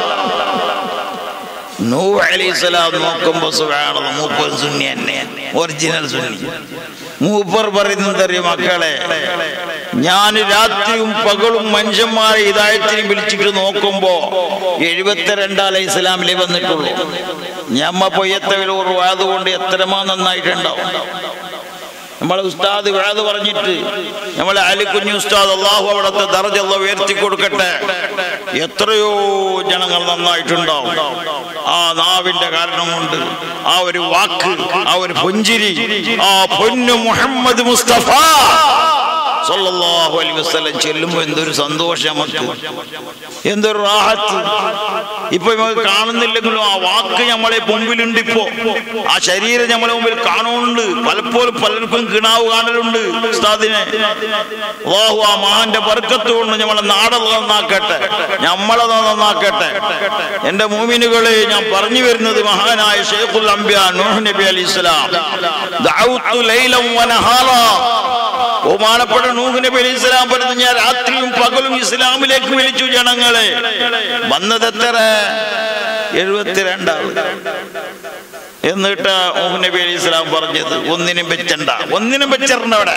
നൂഹ് അലൈഹിസ്സലാം നോക്കുമ്പോ സുബ്ഹാനല്ലാഹ് മൂപ്പർ സുന്നി തന്നെ ഒറിജിനൽ സുന്നി മൂപ്പർ പറയുന്നത് അറിയോ മക്കളെ ഞാൻ രാത്രിയും പകലും മനുഷ്യന്മാരെ ഇതായത്തിന് വിളിച്ചിട്ട് നോക്കുമ്പോ എഴുപത്തിരണ്ട് അലൈഹി ഇസ്ലാമിലേ വന്നിട്ടുള്ളൂ ഞമ്മ പൊയ്യത്തവിൽ ഒരു അതുകൊണ്ട് എത്രമാ നന്നായിട്ടുണ്ടാവും നമ്മളെ ഉസ്താദ് വേദ പറഞ്ഞിട്ട് നമ്മളെ അലിക്കുഞ്ഞു ഉസ്താദ് അള്ളാഹു അവിടുത്തെ ദർജല്ല ഉയർത്തി കൊടുക്കട്ടെ എത്രയോ ജനങ്ങൾ നന്നായിട്ടുണ്ടാവും ആ നാവിന്റെ കാരണം കൊണ്ട് ആ ഒരു വാക്ക് ആ ഒരു പുഞ്ചിരി ആ പൊന്നു മുഹമ്മദ് മുസ്തഫ സല്ലല്ലാഹു അലൈഹി വസല്ലം ചെല്ലുമ്പോൾ എന്തൊരു സന്തോഷം നമുക്ക് എന്തൊരു റാഹത്ത് ഇപ്പൊ നമുക്ക് കാണുന്നില്ലെങ്കിലും ആ വാക്ക് നമ്മളെ മുമ്പിലുണ്ട് ഇപ്പോ ആ ശരീരം നമ്മളെ മുമ്പിൽ കാണുന്നുണ്ട് പലപ്പോഴും പലർക്കും കിണാവ് കാണലുണ്ട് ഉസ്താദിനെ അള്ളാഹു ആ മഹാന്റെ ബർക്കത്ത് കൊണ്ട് നമ്മളെ നാടത് നന്നാക്കട്ടെ നമ്മളെ നന്നാക്കട്ടെ എന്റെ മൂമിനുകളെ ഞാൻ പറഞ്ഞു വരുന്നത് മഹാനായ ഷെയ്ഖുൽ അംബിയ നൂഹ് നബി അലി ഇസ്ലാം ദഅഉതു ലൈലം വനഹാറാ ബഹുമാനപ്പെട്ട നൂഹ് നബി അലൈഹി സ്വലാം പറഞ്ഞു ഞാൻ രാത്രിയും പകലും ഇസ്ലാമിലേക്ക് വിളിച്ചു ജനങ്ങളെ വന്നത് എത്ര എഴുപത്തിരണ്ടാൾ എന്നിട്ട് നൂഹ് നബി അലൈഹി സ്വലാം പറഞ്ഞത് ഒന്നിനും വെച്ചണ്ട ഒന്നിനും വെച്ചിരണ്ട അവിടെ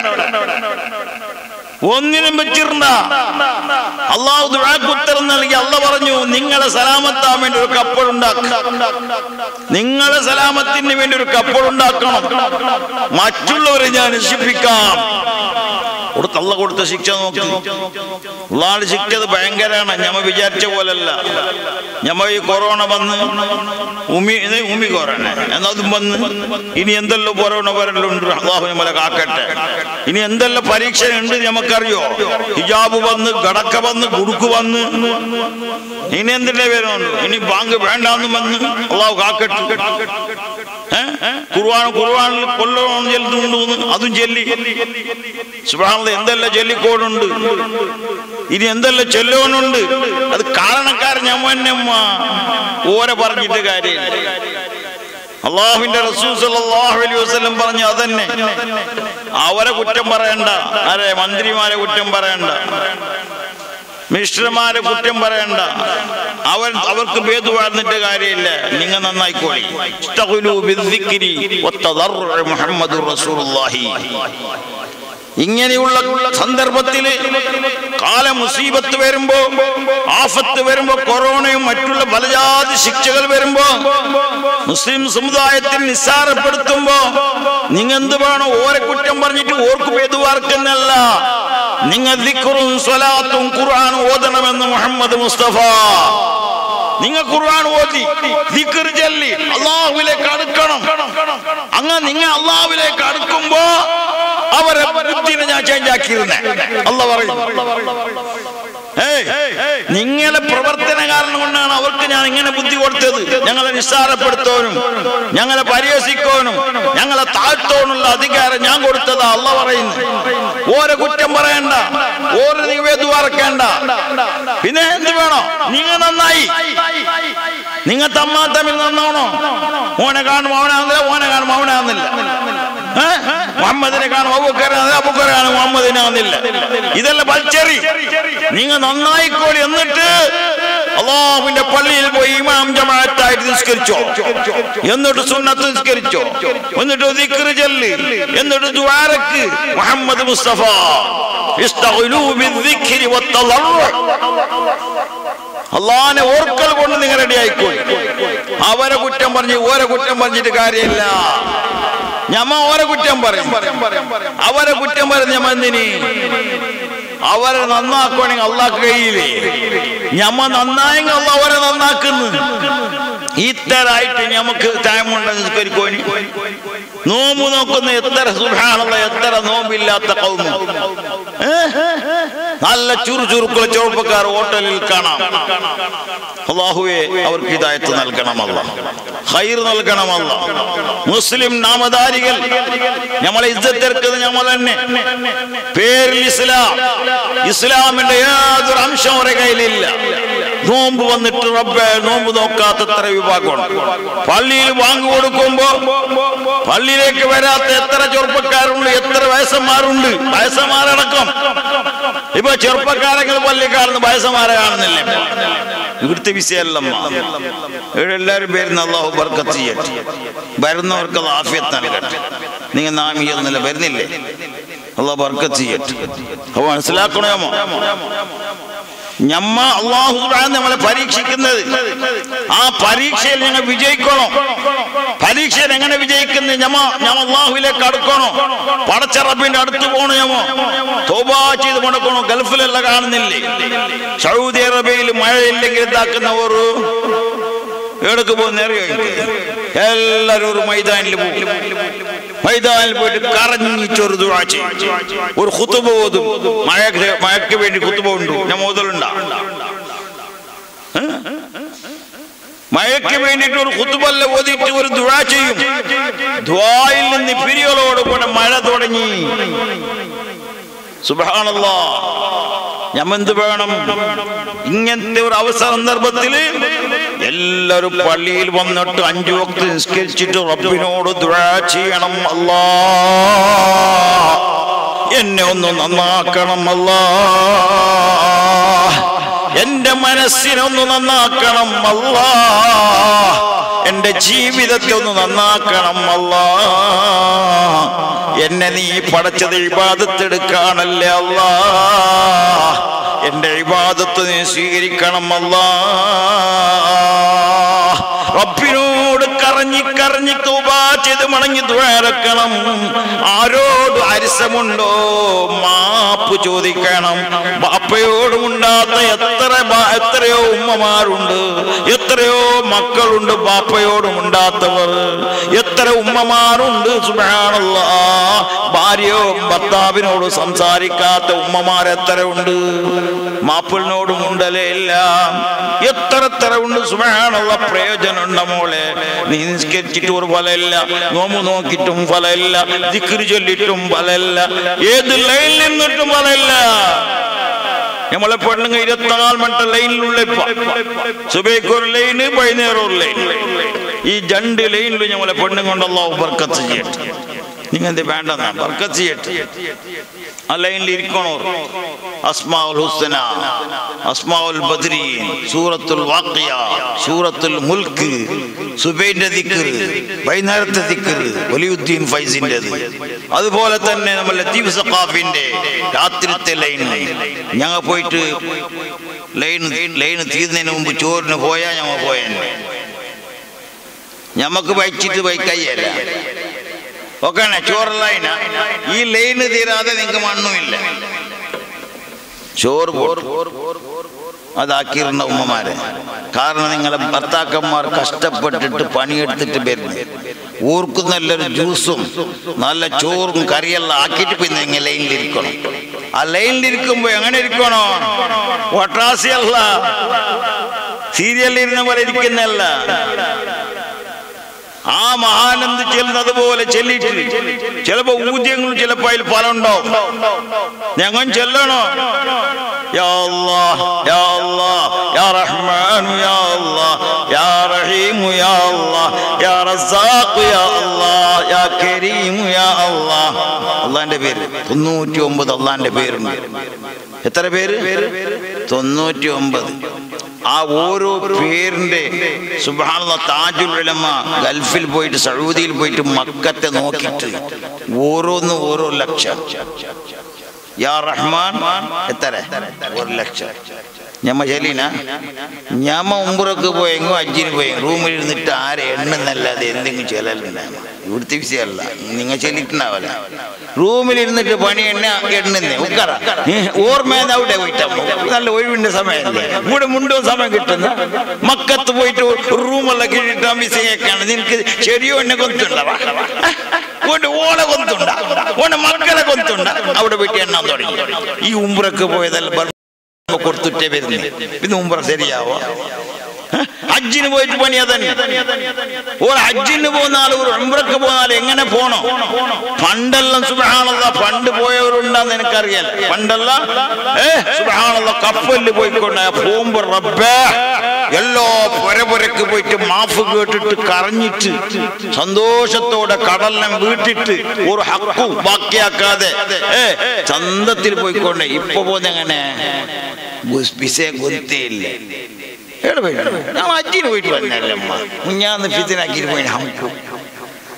ഒന്നിനും വെച്ചിരണ്ട അള്ളാഹു ദുആക്ക് ഉത്തരം നൽകി അല്ല പറഞ്ഞു നിങ്ങളെ സലാമത്താൻ വേണ്ടി ഒരു കപ്പലുണ്ടാക്കുക നിങ്ങളെ സലാമത്തിന് വേണ്ടി ഒരു കപ്പലുണ്ടാക്കണം മറ്റുള്ളവരെ ഞാൻ നശിപ്പിക്കാം കൊടുത്ത അള്ള കൊടുത്ത ശിക്ഷ നോക്കി അള്ളാഹ് ശിക്ഷത് ഭയങ്കരമാണ് ഞമ്മ വിചാരിച്ച പോലല്ല ഞമ്മ ഈ കൊറോണ വന്ന് ഉമി ഇത് ഉമി കൊറോണ എന്നതും വന്ന് ഇനി എന്തെല്ലാം കൊറോണ വരലുണ്ട് അള്ളാഹു നമ്മളെ കാക്കട്ടെ ഇനി എന്തെല്ലാം പരീക്ഷ ഉണ്ട് നമുക്കറിയോ ഹിജാബ് വന്ന് ഗടക്ക വന്ന് കുടുക്ക് വന്ന് ഇനി എന്തിന്റെ പേരുണ്ട് ഇനി ബാങ്ക് വേണ്ടാന്ന് വന്ന് അള്ളാഹു കാക്കട്ടെ ഏ? ഖുർആൻ ഖുർആനിൽ കൊല്ലണം ചെല്ലുന്നുണ്ട് അതും ചെല്ലി സുബ്ഹാനല്ലാഹ് എന്തെല്ലാം ചൊല്ലിക്കോടുണ്ട് ഇനി എന്തെല്ലാം ചൊല്ലോനുണ്ട് അത് കാരണക്കാരൻ ഞമ്മ ഓരെ പറഞ്ഞിട്ട് കാര്യമില്ല അള്ളാഹുവിന്റെ റസൂൽ സല്ലല്ലാഹു അലൈഹി വസല്ലം പറഞ്ഞു അതന്നെ അവരെ കുറ്റം പറയണ്ട ആരെ മന്ത്രിമാരെ കുറ്റം പറയണ്ട മിശ്രമാരെ കുറ്റം പറയണ്ട അവൻ അവർക്ക് ഭേദ വാഴ്ന്നിട്ട് കാര്യമില്ല നിങ്ങൾ നന്നായിക്കോളി ഇസ്തഗ്ലു ബിദ്ദിക്രി വത്തദർറു മുഹമ്മദുർ റസൂലുള്ളാഹി ഇങ്ങനെയുള്ള സന്ദർഭത്തിൽ കാല മുസീബത്ത് വരുമ്പോ ആഫത്ത് വരുമ്പോ കൊറോണയും മറ്റുള്ള പലജാതി ശിക്ഷകൾ വരുമ്പോ മുസ്ലിം സമുദായത്തിൽ നിസ്സാരപ്പെടുത്തുമ്പോ നിങ്ങൾ എന്ത് വേണോ ഓരെ കുറ്റം പറഞ്ഞിട്ട് ഓർക്ക് പേതുവാർക്കെന്നല്ല നിങ്ങൾ ദിക്റും സ്വലാത്തും ഖുർആൻ ഓതണമെന്ന് മുഹമ്മദ് മുസ്തഫ നിങ്ങൾ ഖുർആൻ ഓതി ദിക്ർ ചൊല്ലി അള്ളാഹുവിലേക്ക് അടുക്കണം അങ്ങ് നിങ്ങൾ അള്ളാഹുവിലേക്ക് അടുക്കുമ്പോ അവരെ ബുദ്ധിനെ ഞാൻ ചേഞ്ച് ആക്കിയിരുന്നേ അല്ല പറയും ഏയ് നിങ്ങളെ പ്രവർത്തന കാരണം കൊണ്ടാണ് അവർക്ക് ഞാൻ ഇങ്ങനെ ബുദ്ധി കൊടുത്തത് ഞങ്ങളെ നിസ്സാരപ്പെടുത്തോനും ഞങ്ങളെ പരിഹസിക്കാനും ഞങ്ങളെ താഴ്ത്തോനുള്ള അധികാരം ഞാൻ കൊടുത്തതാ അല്ല പറയുന്നു ഓരോ കുറ്റം പറയണ്ട ഓരോ നിങ്ങൾ വറക്കേണ്ട പിന്നെ എന്ത് വേണോ നിങ്ങൾ നന്നായി നിങ്ങൾ തമ്മാ തമ്മിൽ നന്നാവണോ ഓനെ കാണും അവനാകുന്നില്ല ഓനെ കാണും അവനാകുന്നില്ല ഏ? മുഹമ്മദിനെ കാണും അബൂക്കറാണ് അബൂക്കറാണ് മുഹമ്മദിനാകുന്നില്ല ഇതെല്ലാം പൽച്ചെറി നിങ്ങൾ നന്നായിക്കോളി എന്നിട്ട് അള്ളാഹുവിന്റെ പള്ളിയിൽ പോയി ഇമാം ജമാഅത്തായിട്ട് നിസ്കരിച്ചോ എന്നിട്ട് സുന്നത്ത് നിസ്കരിച്ചോ എന്നിട്ട് ദിക്ർ ചൊല്ല് എന്നിട്ട് ദുആരക്ക് മുഹമ്മദ് മുസ്തഫ ഇസ്തഗ്ലൂ ബിദ്ദിക്രി വത്തളറു അള്ളാഹിനെ ഓർക്കൽ കൊണ്ട് നിങ്ങൾ റെഡി ആയിക്കോളി അവരെ കുറ്റം പറഞ്ഞ് ഓരെ കുറ്റം പറഞ്ഞിട്ട് കാര്യമില്ല ഞമ്മ ഓരെ കുറ്റം പറയും അവരെ കുറ്റം പറയും ഞമ്മ എന്തിനി അവരെ നന്നാക്കുവാണെങ്കിൽ അള്ളാഹ് കഴിയില്ലേ ഞമ്മ നന്നായെങ്കിൽ അള്ള അവരെ നന്നാക്കുന്നു ഇത്തരായിട്ട് നമുക്ക് ടൈമുണ്ടെന്ന് നിസ്കരിക്കോനി നോമ്പ് നോക്കുന്ന എത്ര സുഖാണുള്ള എത്ര നോമ്പില്ലാത്ത കൗമ നല്ല ചുറു ചുറുക്കുള്ള ചെറുപ്പക്കാർ ഹോട്ടലിൽ കാണാം അള്ളാഹുവെ അവർക്ക് ഹിദായത്ത് നൽകണമല്ല ഹൈർ നൽകണമല്ല മുസ്ലിം നാമധാരികൾ നമ്മളെ ഇജ്ജത്തെടുക്കുന്നത് നമ്മൾ തന്നെ പേരിൽ ഇസ്ലാം ഇസ്ലാമിന്റെ യാതൊരു അംശം അവരെ കയ്യിലില്ല നോമ്പ് വന്നിട്ട് റബ്ബെ നോമ്പ് നോക്കാത്ത എത്ര വിഭാഗമുണ്ട് പള്ളിയിൽ വാങ്ങി കൊടുക്കുമ്പോ പള്ളിയിലേക്ക് വരാത്ത എത്ര ചെറുപ്പക്കാരുണ്ട് എത്ര വയസ്സന്മാരുണ്ട് വയസ്സന്മാരടക്കം ഇപ്പൊ ചെറുപ്പക്കാരെങ്കിൽ പള്ളി കാണുന്ന വയസ്സന്മാരെ കാണുന്നില്ല ഇപ്പൊ. ഇവിടുത്തെ വിഷയമല്ലമ്മ ഇവിടെ എല്ലാവരും വരുന്ന അള്ളാഹു ബർക്കത്ത് ചെയ്യട്ടെ വരുന്നവർക്ക് അത് ആഫിയത്ത് നൽകട്ടെ നിങ്ങൾ നാമിയൊന്നുമില്ല വരുന്നില്ലേ അള്ളാഹ് ബർക്കത്ത് ചെയ്യട്ടെ അപ്പൊ മനസ്സിലാക്കണമോ ഞമ്മ അള്ളാഹു സുബ്ഹാനഹു നമ്മളെ പരീക്ഷിക്കുന്നത് ആ പരീക്ഷയിൽ ഞങ്ങൾ വിജയിക്കണം പരീക്ഷ പരീക്ഷയിൽ എങ്ങനെ വിജയിക്കുന്നു ഞമ ഞമ അള്ളാഹുവിലേക്ക് അടുക്കണോ പടച്ച റബ്ബിന്റെ അടുത്ത് പോണോ ഞമോ തോബാ ചെയ്ത് മുടക്കണോ ഗൾഫിലല്ല കാണുന്നില്ലേ സൗദി അറേബ്യയിൽ മഴയില്ലെങ്കിൽ എന്താക്കുന്ന ഒരു എവിടേക്ക് പോകുന്ന അറിയോ എല്ലാരും ഒരു മൈതാനിൽ പോകും മൈതാനിൽ പോയിട്ട് കറങ്ങിച്ചൊരു ദുആ ചെയ്യും ഒരു കുത്തുബ ഓതും മഴക്ക് മഴയ്ക്ക് വേണ്ടി കുത്തുബ ഉണ്ട് ഞാൻ മുതലുണ്ടാ മഴയ്ക്ക് വേണ്ടിയിട്ട് ഒരു കുത്തുബല്ല ഓതിയിട്ട് ഒരു ദുആ ചെയ്യും ദ്വായിൽ നിന്ന് പിരികളോട് കൂടെ മഴ തുടങ്ങി സുബാണല്ലോ ഞമെന്ത് വേണം ഇങ്ങനത്തെ ഒരു അവസര സന്ദർഭത്തിൽ എല്ലാവരും പള്ളിയിൽ വന്നിട്ട് അഞ്ചു വക്ത് നിസ്കരിച്ചിട്ട് റബ്ബിനോട് ദുആ ചെയ്യണം അല്ലാ എന്നെ ഒന്ന് നന്നാക്കണം അല്ലാ എന്റെ മനസ്സിനൊന്ന് നന്നാക്കണം അല്ലാ എന്റെ ജീവിതത്തെ ഒന്ന് നന്നാക്കണം അല്ലാ എന്നെ നീ പടച്ചത് ഇബാദത്തെടുക്കാണല്ലേ അല്ലാ എന്റെ ഇബാദത്ത് നീ സ്വീകരിക്കണം അല്ലാ റബ്ബിനോട് കറങ്ങി കറങ്ങി തൂബാ ചെയ്ത് മടങ്ങി ദ്വാരക്കണം ആരോട് അരിസമുണ്ടോ മാപ്പ് ചോദിക്കണം ബാപ്പയോടും ഉണ്ടാത്ത എത്ര ബാ- എത്രയോ ഉമ്മമാരുണ്ട് എത്രയോ മക്കളുണ്ട് ബാപ്പയോടും ഉണ്ടാത്തവർ എത്ര ഉമ്മമാരുണ്ട് സുബാണല്ല ഭാര്യയോ ഭർത്താവിനോട് സംസാരിക്കാത്ത ഉമ്മമാർ എത്ര ഉണ്ട് മാപ്പിളിനോടും ഉണ്ടല്ലേ ഇല്ല എത്ര എത്ര ഉണ്ട് സുബാണുള്ള പ്രയോജനം ഉണ്ട് മോളെ നീ നിസ്കരിച്ചിട്ട് ഒരു ഫലമില്ല നോമ്പ് നോക്കിയിട്ടും ഫലമില്ല ദിക്രി ചൊല്ലിട്ടും ഫലമില്ല ഏത് ലൈനിൽ നിന്നിട്ടും ഫലമില്ല നമ്മളെ പെണ്ണുങ്ങ ഇരുപത്തിനാല് മണിട്ട ലൈനിലുള്ള ഇപ്പൊ സുബൈക്ക് ഒരു ലൈന് വൈകുന്നേരം ഒരു ലൈൻ ഈ രണ്ട് ലൈനിൽ നമ്മളെ പെണ്ണുകൊണ്ടല്ലോ ബർക്കത്ത് ചെയ്യട്ടെ നിങ്ങന്ത് വേണ്ടെന്നാ ബർക്കത്ത് ചെയ്യട്ടെ ആ ലൈനിൽ ഇരിക്കണോ അസ്മാഉൽ ഹുസ്ന അസ്മാഉൽ ബദ്രീൻ സൂറത്തുൽ വാഖിയ സൂറത്തുൽ മുൽക്ക് സുബൈന്റെ ദിക്ർ വൈകുന്നേരത്തെ ദിക്ർ വലിയുദ്ദീൻ ഫൈസിൻ്റെത് അതുപോലെ തന്നെ നമ്മൾ ലത്തീഫ് സഖാഫിന്റെ രാത്രിത്തെ ലൈൻ ഞങ്ങൾ പോയിട്ട് ലൈൻ ലൈൻ തീർന്നതിന് മുമ്പ് ചോറിന് പോയാ ഞങ്ങൾ പോയാൽ ഞമ്മക്ക് വഹിച്ചിട്ട് വൈക്കയ്യല്ല ഓക്കെ ചോറ് ലൈന ഈ ലൈന് തീരാതെ നിങ്ങൾക്ക് മണ്ണുമില്ല ചോറ് പോട്ട് അതാക്കിയിരുന്ന ഉമ്മമാരെ കാരണം നിങ്ങളെ ഭർത്താക്കന്മാർ കഷ്ടപ്പെട്ടിട്ട് പണിയെടുത്തിട്ട് വരുന്നു ഊർക്ക് നല്ലൊരു ജ്യൂസും നല്ല ചോറും കറിയെല്ലാം ആക്കിയിട്ട് പിന്നെ നിങ്ങൾ ലൈനിലിരിക്കണം ആ ലൈനിലിരിക്കുമ്പോ എങ്ങനെ ഇരിക്കണോ ഒട്ടാസിയല്ല സീരിയലിൽ ഇരുന്ന പോലെ ഇരിക്കുന്നല്ല ആ മഹാനന്ദ ചെല്ലുന്നത് പോലെ ചെല്ലിട്ട് ചിലപ്പോ ഊദ്യങ്ങളും ചിലപ്പോ അതിൽ ഫലം ഉണ്ടാവും ഞങ്ങൾ ചെല്ലണോ യാ അല്ലാഹ്, യാ അല്ലാഹ്, യാ റഹ്മാനു യാ അല്ലാഹ്, യാ റഹീമു യാ അല്ലാഹ്, യാ റസ്സാഖു യാ അല്ലാഹ്, യാ കരീമു യാ അല്ലാഹ്. അള്ളാന്റെ പേര് തൊണ്ണൂറ്റി ഒമ്പത് അള്ളാന്റെ പേരുണ്ട് എത്ര പേര് തൊണ്ണൂറ്റി ഒമ്പത് ആ ഓരോ പേരിന്റെ സുബാനുള്ള താജുൽ ഉലമ ഗൾഫിൽ പോയിട്ട് സൗദിയിൽ പോയിട്ട് മക്കത്തെ നോക്കിയിട്ട് ഓരോന്ന് ഓരോ ലക്ഷം യാ റഹ്മാൻ എത്ര ഒരു ലക്ഷം ഞമ്മ ചെലീന ഞമ്മ ഉമ്പുറക്ക് പോയെങ്കോ അജ്ജിന് പോയി റൂമിൽ ഇരുന്നിട്ട് ആരെ എണ്ണുന്നല്ലാതെ എന്തെങ്കിലും ചെലലുണ്ടാകും ഇവിടുത്തെ വിഷയമല്ല നിങ്ങൾ ചെല്ലിട്ടുണ്ടാവല്ല റൂമിൽ ഇരുന്നിട്ട് പണി എണ്ണ എണ്ണുന്നേ ഉക്കറ ഓർമ്മ അവിടെ പോയിട്ടാ നല്ല ഒഴിവിന്റെ സമയമല്ലേ ഇവിടെ മുണ്ടും സമയം കിട്ടുന്ന മക്കത്ത് പോയിട്ട് റൂമെല്ലാം കിട്ടിട്ട് മിസ്സിങ്ങൊക്കെയാണ് നിനക്ക് ചെടിയോ എന്നെ കൊത്തുണ്ടവാ ഓന്റെ ഓളെ കൊത്തുണ്ട ഓന്റെ മക്കളെ കൊത്തുണ്ട അവിടെ പോയിട്ട് എണ്ണാൻ തുടങ്ങി ഈ ഉമ്പ്രക്ക് പോയതല്ല ബർമ്മ കൊടുത്തിട്ടേ വരുന്നു ഇത് ഉമ്പ്ര ശരിയാവോ ഏ? ഹജ്ജിന് പോയിട്ട് പണിയാ തന്നെ ഒരു ഹജ്ജിന് പോന്നാൽ ഒരു ഉംറക്ക് പോന്നാൽ എങ്ങനെ പോണോ പണ്ടെല്ലാം സുബഹാനല്ല പണ്ട് പോയവരുണ്ടാന്ന് എനിക്കറിയാം പണ്ടെല്ലാം ഏ സുബഹാനല്ല കപ്പലിൽ പോയിക്കൊണ്ട് പോകുമ്പോ റബ്ബേ എല്ലാ പുരപുരക്ക് പോയിട്ട് മാഫ് കേട്ടിട്ട് കറഞ്ഞിട്ട് സന്തോഷത്തോടെ കടലിനെ വീട്ടിട്ട് ഒരു ഹക്കും ബാക്കിയാക്കാതെ ഏ ചന്തത്തിൽ പോയിക്കൊണ്ട് ഇപ്പൊ പോന്നെങ്ങനെ വിസയെ ഗൊത്തിയില്ല എവിടെ പോയിട്ട് ഞാൻ അജ്ജിന് പോയിട്ട് വന്നല്ലേ അമ്മ ഞാൻ ഫിത്തിനാക്കിയിട്ട് പോയി നമുക്ക്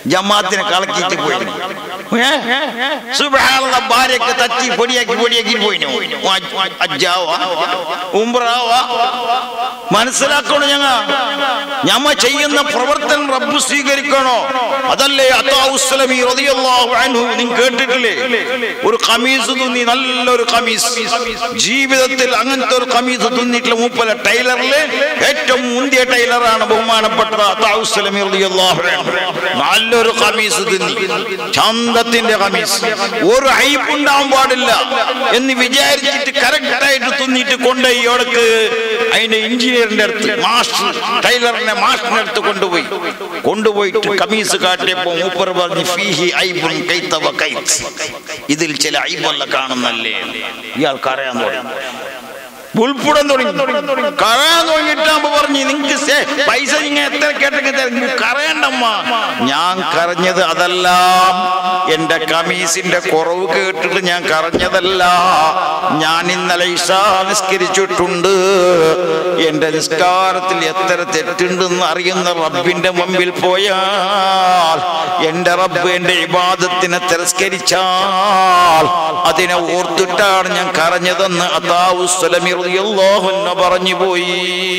ജമാത്തിനെ കളക്കിയിട്ട് പോയി ഏ? സുബ്ഹാനല്ലാ, ഭാര്യക്ക് തച്ചി പൊടിയാക്കി പൊടിയാക്കി പോയിനു അജ്ജാവ ഉംറാവ മനസ്സിലാക്കണോ ഞങ്ങ ഞമ്മ ചെയ്യുന്ന പ്രവർത്തനം റബ്ബ് സ്വീകരിക്കണോ അതല്ലേ അത്താവുസ്ലമി റളിയല്ലാഹു അൻഹു നിങ്ങൾ കേട്ടിട്ടില്ലേ ഒരു കമീസ് തുന്നി നല്ലൊരു കമീസ് ജീവിതത്തിൽ അങ്ങനത്തെ ഒരു കമീസ് തുന്നിയിട്ടുള്ള മൂപ്പല ടൈലറില് ഏറ്റവും മുന്തിയ ടൈലറാണ് ബഹുമാനപ്പെട്ട അത്താവുസ്ലമി റളിയല്ലാഹു അൻഹു നല്ലൊരു കമീസ് തുന്നി ചന്തത്തിന്റെ കമീസ് ഒരു ഹൈപ്പുണ്ടാവാൻ പാടില്ല എന്ന് വിചാരിച്ചിട്ട് കറക്റ്റ് ആയിട്ട് തുന്നിയിട്ട് കൊണ്ടുപോയി ഇവർക്ക് അതിന്റെ എഞ്ചിനീയറിന്റെ അടുത്ത് മാസ്റ്റർ ടൈലറിന്റെ മാസ്റ്ററിന്റെ അടുത്ത് കൊണ്ടുപോയി കൊണ്ടുപോയിട്ട് കമീസ് കാട്ടിയപ്പോ മൂപ്പർ പറഞ്ഞു ഫീഹി ഐബുൻ കൈത്തവ കൈത്ത് ഇതിൽ ചില ഐബല്ല കാണുന്നല്ലേ ഇയാൾക്ക് അറിയാൻ തുടങ്ങി ഉൾപ്പെടാൻ തുടങ്ങി കറയാൻ തുടങ്ങിയിട്ടാകുമ്പോ പറഞ്ഞു നിങ്ങക്ക് സേ- പൈസ നിങ്ങൾ എത്ര കേട്ടെങ്കിൽ തരും നിങ്ങൾ കറയണ്ടമ്മ ഞാൻ കരഞ്ഞത് അതെല്ലാം എന്റെ കമീസിന്റെ കുറവ് കേട്ടിട്ട് ഞാൻ കരഞ്ഞതല്ല ഞാൻ ഇന്നലെ ഇഷാ നിസ്കരിച്ചിട്ടുണ്ട് എന്റെ നിസ്കാരത്തിൽ എത്ര തെറ്റുണ്ടെന്ന് അറിയുന്ന റബ്ബിന്റെ മുമ്പിൽ പോയാൽ എന്റെ റബ്ബ് എന്റെ ഇബാദത്തിനെ തിരസ്കരിച്ചാൽ അതിനെ ഓർത്തിട്ടാണ് ഞാൻ കരഞ്ഞതെന്ന് അതാവു സ്വലമി റളിയല്ലാഹു അൻഹു പറഞ്ഞു പോയി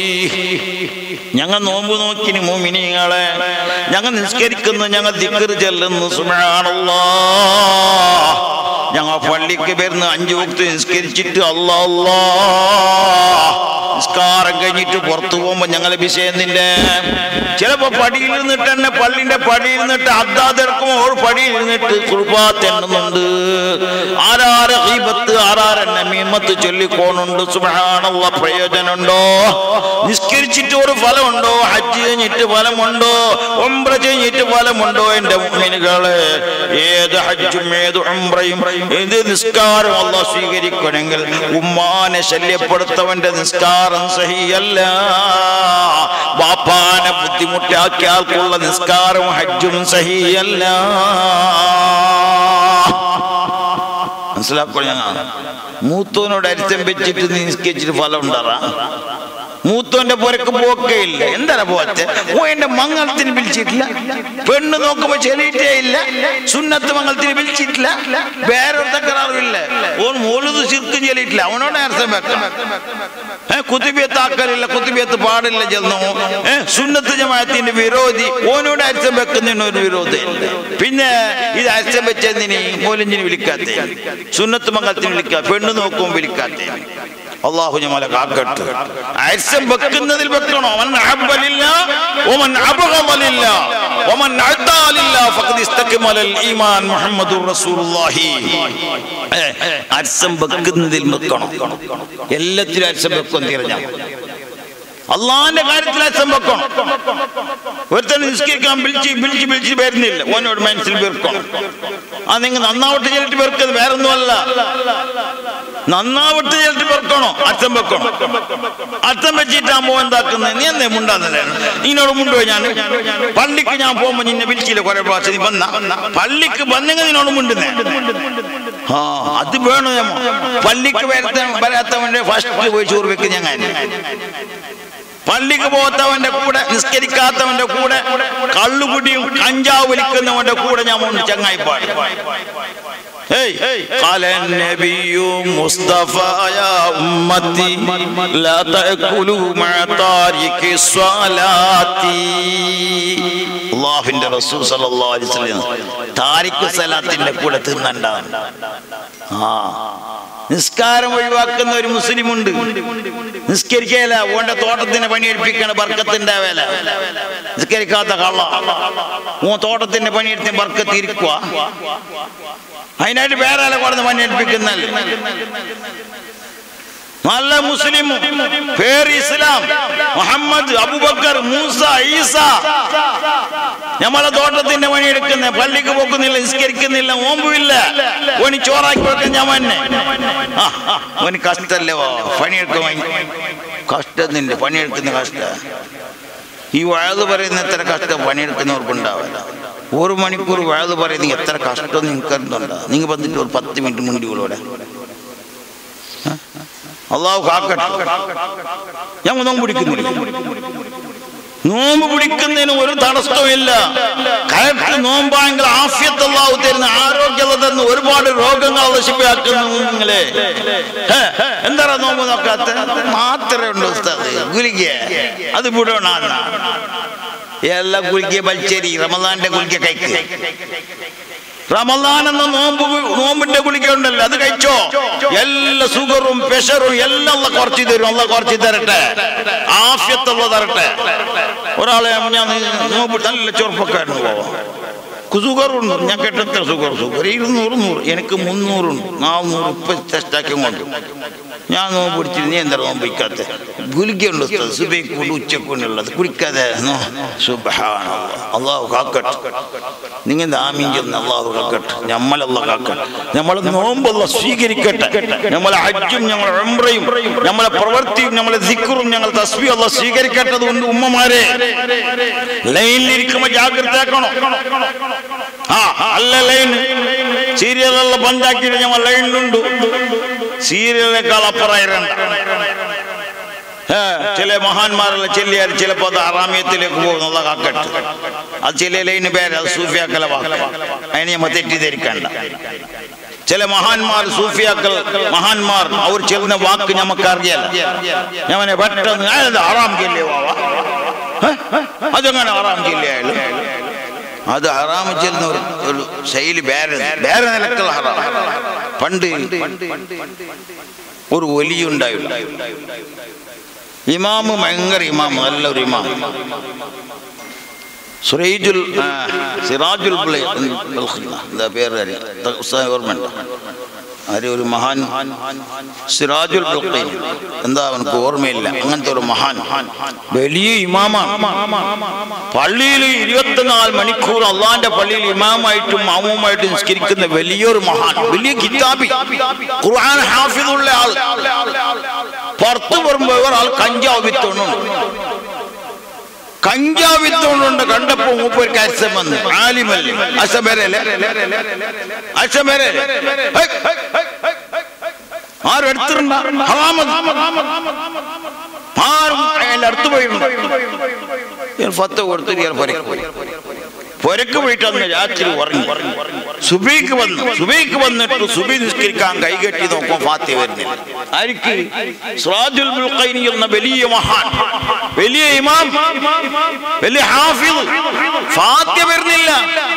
ഞങ്ങൾ നോമ്പ് നോക്കിന് മോമിനിങ്ങളെ ഞങ്ങൾ നിസ്കരിക്കുന്നു ഞങ്ങൾ ദിക്കർ ചെല്ലുന്നു സുബ്ഹാനല്ലാഹ് ഞങ്ങൾ പള്ളിക്ക് വരുന്ന അഞ്ചു വക്ത് നിസ്കരിച്ചിട്ട് അല്ലാ അല്ലാ നിസ്കാരം കഴിഞ്ഞിട്ട് പുറത്തു പോകുമ്പോ ഞങ്ങളെ വിഷയത്തിന്റെ ചിലപ്പോ പടിയിൽ നിന്നിട്ട് തന്നെ പള്ളിന്റെ പടിയിൽ നിന്നിട്ട് അദ്ദാതെടുക്കുമ്പോ ഓൾ പടിയിൽ നിന്നിട്ട് കുർബാത്ത് എണ്ണുന്നുണ്ട് ആരാരെ ഹീബത്ത് ആരാരെ നമീമത്ത് ചൊല്ലിക്കോണുണ്ട് സുബ്ഹാനല്ലാ പ്രയോജനമുണ്ടോ നിസ്കരിച്ചിട്ട് ഒരു ഫലമുണ്ടോ ഹജ്ജ് കഴിഞ്ഞിട്ട് ഫലമുണ്ടോ ഒമ്പ്ര കഴിഞ്ഞിട്ട് ഫലമുണ്ടോ എന്റെ മുഅ്മിനുകളെ ഏത് ഹജ്ജും ഏത് ഉംറയും ഏത് നിസ്കാരം അള്ളാഹ് സ്വീകരിക്കണമെങ്കിൽ ഉമ്മാനെ ശല്യപ്പെടുത്തവന്റെ നിസ്കാരം സഹിയല്ല ബാപ്പാനെ ബുദ്ധിമുട്ടാക്കിയ ആൾക്കുള്ള നിസ്കാരവും ഹജ്ജും സഹിയല്ല മനസ്സിലാക്കോ ഞങ്ങൾ മൂത്തോനോട് അരിച്ചം വെച്ചിട്ട് നീ നിസ്കരിച്ചിട്ട് ഫലം ഉണ്ടാറാ മൂത്തോന്റെ പുരക്ക് പോക്കയില്ല എന്താണ് പോത്തെ ഓ എന്റെ മംഗളത്തിന് വിളിച്ചിട്ടില്ല പെണ്ണ് നോക്കുമ്പോ ചെലിയിട്ടേ ഇല്ല സുന്നത്ത് മംഗളത്തിന് വിളിച്ചിട്ടില്ല വേറെ ഒരു തകരാറുമില്ല ഓൻ മോലത് ശിർക്കും ചെലിയിട്ടില്ല അവനോട് നേരത്തെ വെക്കണം ഏ കുത്തിബിയത്ത് ആക്കലില്ല കുത്തിബിയത്ത് പാടില്ല ചെന്നു ഏ സുന്നത്ത് ജമാഅത്തിന്റെ വിരോധി ഓനോട് അരിച്ചം വെക്കുന്നതിന് ഒരു വിരോധമില്ല പിന്നെ ഇത് അരിച്ചം വെച്ചതിന് മോലിഞ്ചിന് വിളിക്കാത്തേ സുന്നത്ത് മംഗളത്തിന് വിളിക്കാ പെണ്ണ് നോക്കുമ്പോൾ വിളിക്കാത്തേ അള്ളാഹു ഞമ്മലെ കാക്കട്ടെ അരിസം വെക്കുന്നതിൽ വെക്കണോ അവൻ അഹബ്ബലില്ല ഒമൻ അബഗളില്ല ഒമൻ അഅതാലില്ല ഫഖദ് ഇസ്തക്മലൽ ഈമാൻ മുഹമ്മദുർ റസൂലുള്ളാഹി ഏ, അരിസം വെക്കുന്നതിൽ വെക്കണം എല്ലാത്തിലും അരിസം വെക്കും തിരഞ്ഞ അള്ളാന്റെ കാര്യത്തിൽ അരിസം വെക്കണം ഒരുത്തൻ നിസ്കരിക്കാൻ വിളിച്ച് വിളിച്ച് വിളിച്ച് വരുന്നില്ല ഓനോട് മനസ്സിൽ വെറുക്കണം ആ നിങ്ങൾ നന്നാവട്ടെ ചെല്ലിട്ട് വെറുക്കുന്നത് വേറൊന്നുമല്ല നന്നാവട്ടെ ചെല്ലിട്ട് വെറുക്കണോ അച്ഛൻ വെക്കണം അച്ഛൻ വെച്ചിട്ടാകുമ്പോ എന്താക്കുന്നത് നീ എന്തേ മുണ്ടാന്നില്ല നീനോട് മുണ്ടുപോയി ഞാൻ പള്ളിക്ക് ഞാൻ പോകുമ്പോ നിന്നെ വിളിച്ചില്ല കുറെ പ്രാവശ്യം നീ വന്ന പള്ളിക്ക് വന്നെങ്കിൽ നിന്നോട് മുണ്ടുന്നേ ആ അത് വേണോ ഞമ്മ പള്ളിക്ക് വരത്ത വരാത്തവന്റെ ഫസ്റ്റ് പോയി ചോറ് വെക്ക് ഞങ്ങൾ പള്ളിക്ക് പോകാത്തവന്റെ കൂടെ നിസ്കരിക്കാത്തവന്റെ കൂടെ കള്ളുകുടിയും കഞ്ചാവ് വലിക്കുന്നവന്റെ കൂടെ ഞാൻ ഉണ്ട് ചങ്ങായിപ്പാട് ഏയ് قال النبي مصطفى يا أمتي لا تأكلوا مع تارك الصلاة അള്ളാഹുവിന്റെ റസൂൽ സല്ലല്ലാഹു അലൈഹി വസല്ലം താരിഖ് സലാത്തിന്റെ കൂടെ തിന്നണ്ടാണ് ആ നിസ്കാരം ഒഴിവാക്കുന്ന ഒരു മുസ്ലിം ഉണ്ട് നിസ്കരിക്കല ഓന്റെ തോട്ടത്തിന് പണിയെടുപ്പിക്കണ ബർക്കത്തിന്റെ വേല നിസ്കരിക്കാത്ത കള്ള ഓ തോട്ടത്തിന്റെ പണിയെടുത്ത് ബർക്കത്ത് ഇരിക്കുക അതിനായിട്ട് വേറെ ആളെ കൊടുന്ന് പണിയെടുപ്പിക്കുന്നല്ലേ നല്ല മുസ്ലിം പേര് ഇസ്ലാം മുഹമ്മദ് അബുബക്കർ മൂസ ഈസ നമ്മളെ തോട്ടത്തിന്റെ പണിയെടുക്കുന്ന പള്ളിക്ക് പോക്കുന്നില്ല നിസ്കരിക്കുന്നില്ല ഓമ്പുമില്ല ഓന് ചോറാക്കി വെക്കാൻ ഞാൻ വന്നെ ആ, ആ, ഓന് കഷ്ടല്ലേ പണിയെടുക്കാൻ കഷ്ടത്തിന്റെ പണിയെടുക്കുന്ന കഷ്ട ഈ വയത് പറയുന്ന എത്ര കഷ്ടം പണിയെടുക്കുന്നവർക്കുണ്ടാവില്ല ഒരു മണിക്കൂർ വയത് പറയുന്ന എത്ര കഷ്ടം നിങ്ങൾക്ക് എന്തുണ്ടാ നിങ്ങൾ വന്നിട്ട് ഒരു പത്ത് മിനിറ്റ് മുണ്ടികളോടെ അള്ളാഹു കാക്കട്ടെ ഞാൻ നോമ്പ് പിടിക്കുന്നില്ല നോമ്പ് പിടിക്കുന്നതിന് ഒരു തടസ്സവുമില്ല കയർ കറക്റ്റ് നോമ്പായെങ്കിൽ ആഫ്യത്ത് അള്ളാഹു തരുന്ന ആരോഗ്യത തന്ന് ഒരുപാട് രോഗങ്ങൾ നശിപ്പിയാക്കുന്നു നിങ്ങളെ ഹേ, എന്താ നോമ്പ് നോക്കാത്ത മാത്രമേ ഉണ്ട് ഉസ്താദ് ഗുലിക അത് വിടണ എല്ലാ ഗുലിക ബൽച്ചേരി റമദാന്റെ ഗുലിക കഴിക്ക് റമദാൻ എന്ന നോമ്പ് നോമ്പിന്റെ ഗുളിക ഉണ്ടല്ലോ അത് കഴിച്ചോ എല്ലാ സുഗറും പ്രഷറും എല്ലാം അള്ള കുറച്ച് തരും അള്ള കുറച്ച് തരട്ടെ ആഫ്യത്തുള്ള തരട്ടെ ഒരാളെ ഞാൻ നോമ്പ് നല്ല ചെറുപ്പക്കാരന് പോവാം സുഗറുണ്ട് ഞാൻ കേട്ടത്ര സുഗർ സുഗർ ഇരുന്നൂറ് നൂറ് എനിക്ക് മുന്നൂറുണ്ട് നാന്നൂറ് ഇപ്പൊ ടെസ്റ്റാക്കി കൊണ്ട് ഞാൻ നോമ്പ് പിടിച്ചിട്ട് നീ എന്താ നോമ്പ് വയ്ക്കാത്ത ഗുലിക്കുണ്ട് സുബൈക്കുണ്ട് ഉച്ചക്കുണ്ടുള്ളത് കുടിക്കാതെ നോ സുബ്ഹാനല്ലാഹ്. അള്ളാഹു കാക്കട്ടെ നിങ്ങൾ ആമീൻ ചെന്ന് അള്ളാഹു കാക്കട്ടെ നമ്മളല്ല കാക്കട്ടെ നമ്മളെ നോമ്പല്ല സ്വീകരിക്കട്ടെ നമ്മളെ ഹജ്ജും നമ്മളെ ഉംറയും നമ്മളെ പ്രവൃത്തിയും നമ്മളെ ദിക്റും ഞങ്ങൾ തസ്ബി അല്ല സ്വീകരിക്കട്ടത് കൊണ്ട് ഉമ്മമാരെ ലൈനിലിരിക്കുമ്പോ ജാഗ്രത ആക്കണം ആ അല്ല ലൈൻ സീരിയലുള്ള ബന്ധാക്കിയിട്ട് ഞങ്ങൾ ലൈനിലുണ്ട് സീരിയലിനേക്കാൾ അപ്പുറം ഏ, ചില മഹാന്മാരെല്ലാം ചെല്ലിയാൽ ചിലപ്പോ അത് അറാമ്യത്തിലേക്ക് പോകുന്നുള്ള കാക്കട്ട് അത് ചില ലൈന് പേര് അത് സൂഫിയാക്കല വാക്ക് അതിനെ നമ്മൾ തെറ്റിദ്ധരിക്കണ്ട ചില മഹാന്മാർ സൂഫിയാക്കൾ മഹാന്മാർ അവർ ചെല്ലുന്ന വാക്ക് നമുക്ക് അറിയാല ഞാൻ പെട്ടെന്ന് "ആ, ഇത് ആറാം ജില്ല അതെങ്ങനെ ആറാം ജില്ലയായാലും അത് ഹറാമ് ചെല്ലുന്ന ഒരു ഒരു ശൈലി വേറെ വേറെ നിലക്കുള്ള ഹറാം പണ്ട് ഒരു ഒലിയുണ്ടായില്ല ഇമാമ് ഭയങ്കര ഇമാം നല്ലൊരു ഇമാം സുറൈജുൽ ആ, സിറാജുൽ ബുളൈ- എന്താ പേര് അറിയാം ഉസ്താദ് ഓർമ്മയുണ്ടോ ആര് ഒരു മഹാൻ സിറാജുൽ ബുൾഖൈൻ. എന്താ അവനക്ക് ഓർമ്മയില്ല അങ്ങനത്തെ ഒരു മഹാൻ വലിയ ഇമാമാണ് പള്ളിയിൽ ഇരുപത്തിനാല് മണിക്കൂർ അള്ളാന്റെ പള്ളിയിൽ ഇമാമായിട്ടും മാമുമായിട്ടും നിസ്കരിക്കുന്ന വലിയൊരു മഹാൻ വലിയ കിതാബി ഖുർആൻ ഹാഫിദുള്ള ആൾ പുറത്തു വരുമ്പോ ഒരാൾ കഞ്ചാവ് വിത്തോണുണ്ട് കഞ്ചാവ് വിത്തോണുണ്ട് കണ്ടപ്പോ മൂപ്പർക്ക് അസം വന്നു ആലിമല്ലേ അസബരല്ലേ അസബരല്ലേ ആരും എടുത്തിട്ടുണ്ട ഹറാമത് ആരും അയാളുടെ അടുത്ത് പോയിട്ടുണ്ട് ഇയാൾ ഫത്ത് കൊടുത്ത് ഇയാൾ പൊരക്ക് പോയി പൊരക്ക് പോയിട്ട് അന്ന് രാത്രി ഉറങ്ങി സുബൈക്ക് വന്നു സുബൈക്ക് വന്നിട്ട് സുബൈ നിസ്കരിക്കാൻ കൈകെട്ടി നോക്കുമ്പോൾ ഫാത്തി വരുന്നില്ല ആർക്ക് സിറാജുൽ മുൽഖൈനി എന്ന വലിയ മഹാൻ വലിയ ഇമാം വലിയ ഹാഫിദ് ഫാത്തി വരുന്നില്ല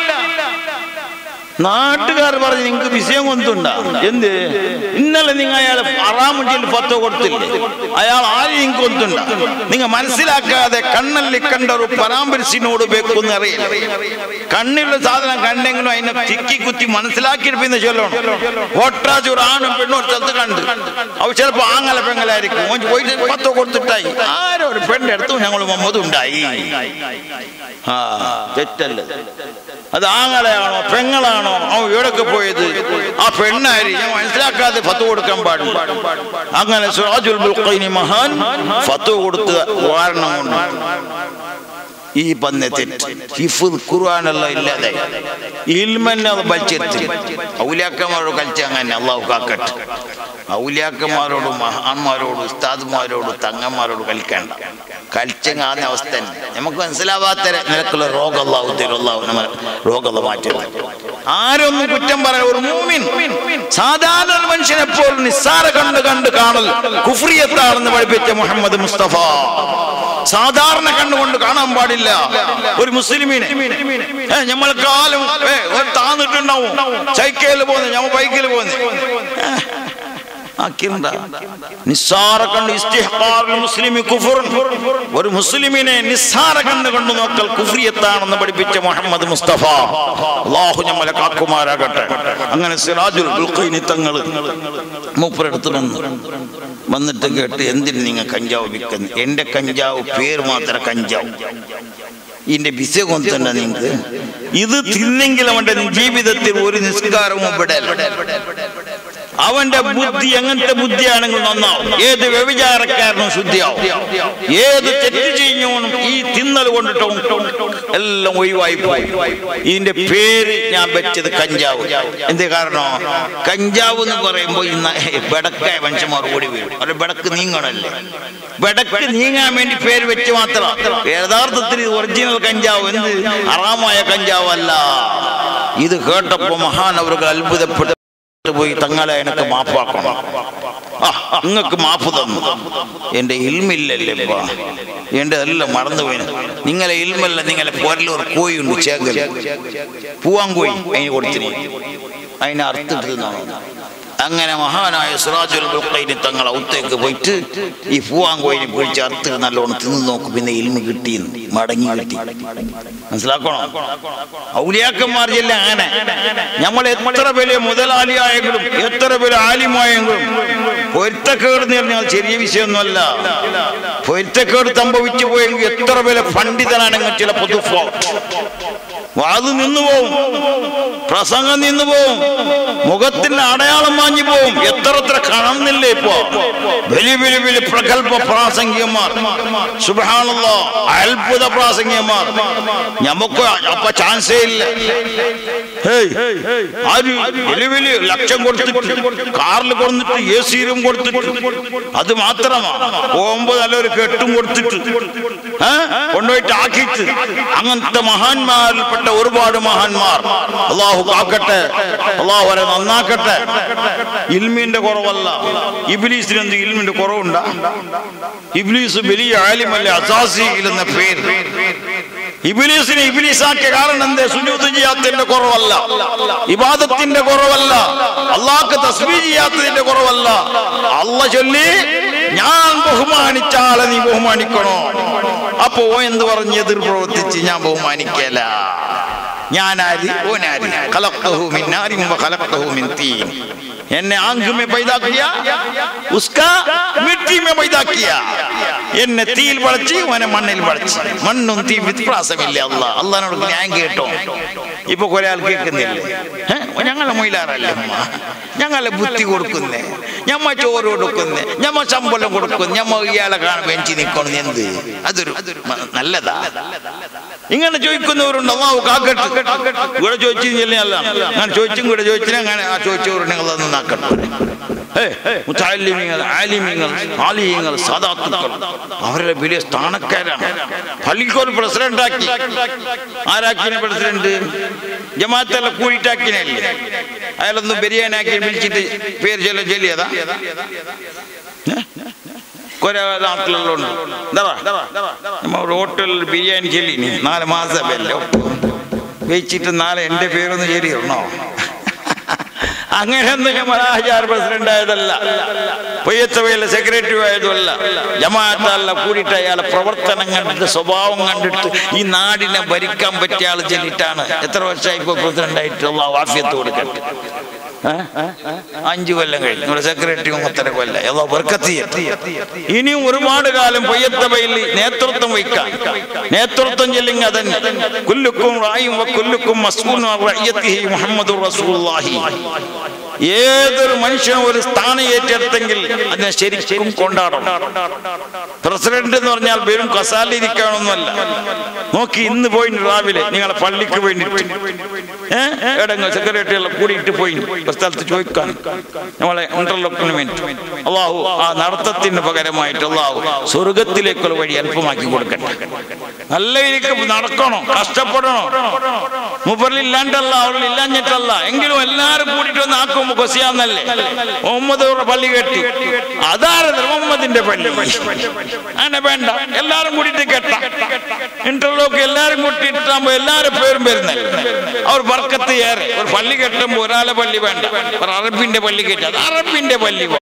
നാട്ടുകാർ പറഞ്ഞ് നിങ്ങൾക്ക് വിഷയം കൊണ്ടുണ്ടാ എന്ത് ഇന്നലെ നിങ്ങൾ അയാൾ അറാമുണ്ടിയിൽ പത്ത് കൊടുത്തില്ലേ അയാൾ ആരും നിങ്ങൾക്ക് കൊണ്ടുണ്ടാ നിങ്ങൾ മനസ്സിലാക്കാതെ കണ്ണല്ലി കണ്ട ഒരു പരാമർശിനോട് വെക്കുന്ന അറിയില്ല കണ്ണിലുള്ള സാധനം കണ്ടെങ്കിലും അതിനെ ചിക്കി കുത്തി മനസ്സിലാക്കിയിട്ട് പിന്നെ ചൊല്ലണം ഒട്ടാച്ച് ഒരു ആണും പെണ്ണും ഒരു സ്ഥലത്ത് കണ്ട് അവ ചിലപ്പോ ആങ്ങല പെങ്ങലായിരിക്കും ഓൻ പോയിട്ട് പത്ത് കൊടുത്തിട്ടായി ആരോ ഒരു പെണ്ണെടുത്തു ഞങ്ങൾ മമ്മതുണ്ടായി ആ തെറ്റല്ലേ അത് ആങ്ങളെയാണോ പെങ്ങളാണോ അവൻ എവിടൊക്കെ പോയത് ആ പെണ്ണായി ഞാൻ മനസ്സിലാക്കാതെ ഫത്ത് കൊടുക്കാൻ പാടില്ല അങ്ങനെ സിറാജുൽ ബുൽഖൈനി മഹാൻ ഫത്ത് കൊടുത്ത വാരണം കൊണ്ട് ഈ പന്ന തെറ്റ് ഹിഫുദ് ഖുർആാനല്ല ഇല്ലാതെ ഇൽമന്നെ അത് വലിച്ചെത്തി ഔലിയാക്കന്മാരോട് കളിച്ച അങ്ങനെ അള്ളാഹു കാക്കട്ടെ ഔലിയാക്കന്മാരോടും മഹാന്മാരോടും ഉസ്താദ്മാരോടും തങ്ങന്മാരോട് കളിക്കേണ്ട കളിച്ചങ്ങ് ആ അവസ്ഥ തന്നെ നമുക്ക് മനസ്സിലാവാത്ത നിലക്കുള്ള രോഗം അള്ളാഹു തരും അള്ളാഹു നമ്മൾ രോഗം മാറ്റും ആരൊന്നും കുറ്റം പറയാൻ ഒരു മൂമിൻ സാധാരണ ഒരു മനുഷ്യൻ എപ്പോഴും നിസ്സാര കണ്ട് കണ്ട് കാണൽ കുഫ്രിയത്താണെന്ന് പഠിപ്പിച്ച മുഹമ്മദ് മുസ്തഫ സാധാരണ കണ്ണുകൊണ്ട് കാണാൻ പാടില്ല ഒരു മുസ്ലിമിനെ ഏ, നമ്മൾ കാലം ഏ, ഒരു താന്നിട്ടുണ്ടാവും സൈക്കിളിൽ പോകുന്നു ഞമ്മ ബൈക്കിൽ പോകുന്നു ആക്കിണ്ട നിസ്സാര കണ്ട് ഇസ്തിഹ്ഖാറുൽ മുസ്ലിമി കുഫ്റുൻ. ഒരു മുസ്ലിമിനെ നിസ്സാര കണ്ട് കണ്ടു നോക്കൽ കുഫ്രിയത്താണെന്ന് പഠിപ്പിച്ച മുഹമ്മദ് മുസ്തഫ അള്ളാഹു നമ്മളെ കാക്കുമാരാകട്ടെ അങ്ങനെ സിറാജുൽ ബുൽഖൈനി തങ്ങൾ മൂപ്പരെടുത്ത് വന്നു വന്നിട്ട് കേട്ട് എന്തിന് നിങ്ങൾ കഞ്ചാവ് വിൽക്കുന്നു എന്റെ കഞ്ചാവ് പേര് മാത്രം കഞ്ചാവ് ഇതിന്റെ വിസ കൊണ്ടുണ്ട നിങ്ങൾക്ക് ഇത് തിന്നെങ്കിൽ അവന്റെ ജീവിതത്തിൽ ഒരു നിസ്കാരവും ഇവിടെ അവന്റെ ബുദ്ധി എങ്ങനത്തെ ബുദ്ധിയാണെങ്കിൽ നന്നാവും ഏത് വ്യഭിചാരക്കാരനും ശുദ്ധിയാവും ഏത് തെറ്റ് ചെയ്യുന്നവനും ഈ തിന്നൽ കൊണ്ടിട്ടും എല്ലാം ഒഴിവായി പോയി ഇതിന്റെ പേര് ഞാൻ വെച്ചത് കഞ്ചാവ് എന്തേ കാരണം കഞ്ചാവ് എന്ന് പറയുമ്പോൾ ഇന്ന് ബെടക്കായ മനുഷ്യന്മാർ കൂടി വീഴും ഒരു ബെടക്ക് നീങ്ങണല്ലേ ബെടക്ക് നീങ്ങാൻ വേണ്ടി പേര് വെച്ച് മാത്രം യഥാർത്ഥത്തിൽ ഇത് ഒറിജിനൽ കഞ്ചാവ് എന്ത് അറാമായ കഞ്ചാവ് അല്ല ഇത് കേട്ടപ്പോ മഹാനവറുകൾ അത്ഭുതപ്പെട്ടു പോയി തങ്ങളെ എനിക്ക് മാപ്പാക്കണം ആ നിങ്ങൾക്ക് മാപ്പ് തന്നു എന്റെ ഇൽമില്ലല്ലേ ഇപ്പൊ എന്റെ എല്ലാം മറന്നുപോയി നിങ്ങളെ ഇൽമല്ല നിങ്ങളെ പോരലൂർ കോയുണ്ട് ചേകൽ പൂവാങ്കോയി അതിന് കൊടുത്തിരി അതിനെ അർത്ഥത്തിന്നാണ് അങ്ങനെ മഹാനായ സിറാജുൽ ബുഖൈനി തങ്ങൾ ഔത്തേക്ക് പോയിട്ട് ഈ പൂവാങ്കോയിനെ പിടിച്ച് അർത്ഥം നല്ലോണം തിന്നു നോക്കും പിന്നെ ഇൽമ കിട്ടിയെന്ന് മടങ്ങി കിട്ടി മനസ്സിലാക്കണം ഔലിയാക്കന്മാർ ചെല്ല അങ്ങനെ നമ്മൾ എത്ര വലിയ മുതലാളിയായെങ്കിലും എത്ര വലിയ ആലിമായെങ്കിലും പൊരുത്തക്കേട് എന്ന് പറഞ്ഞാൽ ചെറിയ വിഷയമൊന്നുമല്ല പൊരുത്തക്കേട് സംഭവിച്ചു പോയെങ്കിൽ എത്ര വലിയ പണ്ഡിതനാണെങ്കിൽ ചില പൊതുഫോ അത് നിന്നു പോവും പ്രസംഗം നിന്നു പോവും മുഖത്തിന്റെ അടയാളം മാഞ്ഞു പോവും എത്ര എത്ര കാണുന്നില്ലേ ഇപ്പോ വലിയ വലിയ വലിയ പ്രഗത്ഭ പ്രാസംഗികന്മാർ സുബാണല്ലോ അത്ഭുത പ്രാസംഗികന്മാർ നമുക്ക് അപ്പൊ ചാൻസേ ഇല്ല ഹേയ്, ആര് വലിയ വലിയ ലക്ഷം കൊടുത്തിട്ട് കാറിൽ കൊടുത്തിട്ട് എ സി റൂം കൊടുത്തിട്ട് അത് മാത്രമാണ് പോകുമ്പോ നല്ലൊരു കെട്ടും കൊടുത്തിട്ട് ഏ? കൊണ്ടുപോയിട്ട് ആക്കിയിട്ട് അങ്ങനത്തെ മഹാന്മാരിൽപ്പെട്ട ഒരുപാട് മഹാന്മാർ അള്ളാഹു കാക്കട്ടെ അള്ളാഹു അവരെ നന്നാക്കട്ടെ ഇൽമിന്റെ കുറവല്ല ഇബിലീസിന് എന്ത് ഇൽമിന്റെ കുറവുണ്ടാ ഇബിലീസ് വലിയ ആലിമല്ലേ അസാസിയിൽ എന്ന പേര് ഇബിലീസിനെ ഇബിലീസാക്കിയ കാരണം എന്തേ സുജൂത് ചെയ്യാത്തതിന്റെ കുറവല്ല ഇബാദത്തിന്റെ കുറവല്ല അള്ളാഹ്ക്ക് തസ്ബീ ചെയ്യാത്തതിന്റെ കുറവല്ല അല്ല ചൊല്ലി ഞാൻ ബഹുമാനിച്ച ആളെ നീ ബഹുമാനിക്കണോ അപ്പോ എന്ത് പറഞ്ഞ് എതിർ പ്രവർത്തിച്ച് ഞാൻ ബഹുമാനിക്കല ഞാനാരി ഓനാരി ഖലഖ്തഹു മിൻ നാരിൻ വ ഖലഖ്തഹു മിൻ തീൻ എന്നെ ആങ്ക് മേ പൈദാ കിയാ ഉസ്കാ മിട്ടി മേ പൈദാ കിയാ എന്നെ തീയിൽ വളച്ച് ഓനെ മണ്ണിൽ വളച്ച് മണ്ണും തീ വ്യത്യാസമില്ല അല്ല അള്ളഹാനോട് ഞാൻ കേട്ടോ ഇപ്പൊ കുറെ ആൾ കേൾക്കുന്നില്ലേ ഏ? ഞങ്ങളെ മൊയിലാറല്ലേ ഉമ്മ ഞങ്ങളെ ബുദ്ധി കൊടുക്കുന്നേ ഞമ്മ ചോറ് കൊടുക്കുന്നേ ഞമ്മ ശമ്പളം കൊടുക്കുന്നു ഞമ്മ ഇയാളെ കാണാൻ ബെഞ്ചി നിൽക്കണം എന്ത് അതൊരു മ- നല്ലതാ ഇങ്ങനെ ചോദിക്കുന്നവരുണ്ട് അള്ളാഹു കാക്കട്ടെ ഇവിടെ ചോദിച്ചു അല്ല അങ്ങനെ ചോദിച്ചും കൂടെ ചോദിച്ചാൽ അങ്ങനെ ആ ചോദിച്ചവരുണ്ടെങ്കിൽ അതൊന്നും നാക്കട്ടെ മുത്താലിമ്യങ്ങൾ ആലിമ്യങ്ങൾ ആലിയങ്ങൾ സാധാത്തുക്കൾ അവരുടെ വലിയ സ്ഥാനക്കാരാണ് പള്ളിക്കോൽ പ്രസിഡന്റ് ആക്കി ആരാക്കിനെ പ്രസിഡന്റ് ജമാഅത്തെല്ലാം കൂടിയിട്ടാക്കിനല്ലേ അയാളൊന്നും ബിരിയാണി ആക്കി വിളിച്ചിട്ട് പേര് ചൊല്ല ചൊല്ലിയതാ ഏ? കുറെ നാട്ടിലെല്ലാം ഉണ്ട് എന്താ നമ്മ ഹോട്ടലിൽ ബിരിയാണി ചൊല്ലിനി നാല് മാസമല്ലേ വെച്ചിട്ട് നാളെ എൻ്റെ പേരൊന്ന് ശരിയാണോ അങ്ങനെയൊന്നും നമ്മൾ ആചാര പ്രസിഡന്റ് ആയതല്ല പൊയ്യത്തവയിലെ സെക്രട്ടറി ആയതുമല്ല ജമാഅത്തല്ല കൂടിയിട്ട് അയാളെ പ്രവർത്തനം കണ്ടിട്ട് സ്വഭാവം കണ്ടിട്ട് ഈ നാടിനെ ഭരിക്കാൻ പറ്റിയ ആൾ ചെല്ലിട്ടാണ് എത്ര വർഷമായി ഇപ്പൊ പ്രസിഡന്റ് ആയിട്ടുള്ള വാഫ്യത്ത് കൊടുക്കട്ടെ ഏ? അഞ്ചു കൊല്ലം കഴിഞ്ഞു നമ്മുടെ സെക്രട്ടറി ഒന്നര കൊല്ലം ഏതോ ബർക്കത്ത് ഇനിയും ഒരുപാട് കാലം പൊയ്യത്തവയിൽ നേതൃത്വം വഹിക്കാൻ നേതൃത്വം ചെല്ലിങ് അതന്നെ കുല്ലുക്കും റായും വ കുല്ലുക്കും മസ്ഊനും അൻ റഅയ്യത്തിഹി മുഹമ്മദുർ റസൂലുള്ളാഹി ഏതൊരു മനുഷ്യനും ഒരു സ്ഥാനം ഏറ്റെടുത്തെങ്കിൽ അതിനെ ശരിക്കും കൊണ്ടാടണം പ്രസിഡന്റ് എന്ന് പറഞ്ഞാൽ വെറും കസാലിരിക്കാനൊന്നുമല്ല നോക്കി ഇന്ന് പോയി രാവിലെ നിങ്ങളെ പള്ളിക്ക് വേണ്ടിയിട്ട് ഏഹ് എടങ്ങ സെക്രട്ടറിയെല്ലാം കൂടിയിട്ട് പോയി ഒരു സ്ഥലത്ത് ചോദിക്കാൻ നമ്മളെ ഇന്റർലോക്കിന് വേണ്ടി അള്ളാഹു ആ നടത്തത്തിന് പകരമായിട്ട് അള്ളാഹു സ്വർഗത്തിലേക്കുള്ള വഴി അല്പമാക്കി കൊടുക്കട്ടെ നല്ല രീതിക്ക് നടക്കണം കഷ്ടപ്പെടണം മൂപ്പറിൽ ഇല്ലാണ്ടല്ല അവരിൽ ഇല്ലാഞ്ഞിട്ടല്ല എങ്കിലും എല്ലാരും കൂടിയിട്ട് ഒന്ന് ആക്കുമ്പോ കൊസിയാന്നല്ലേ മുഹമ്മദ് പള്ളി കെട്ടി അതാരത് മുഹമ്മദിന്റെ പള്ളി അങ്ങനെ വേണ്ട എല്ലാരും കൂടിയിട്ട് കെട്ട ഇന്റർലോക്ക് എല്ലാരും കൂട്ടിയിട്ടാകുമ്പോ എല്ലാരും പേരും വരുന്നല്ലേ അവർ ബർക്കത്ത് ഏറെ ഒരു പള്ളി കെട്ടുമ്പോ ഒരാളെ പള്ളി വേണ്ട ഒരു അറബിന്റെ പള്ളി കെട്ടി അത് അറബിന്റെ പള്ളി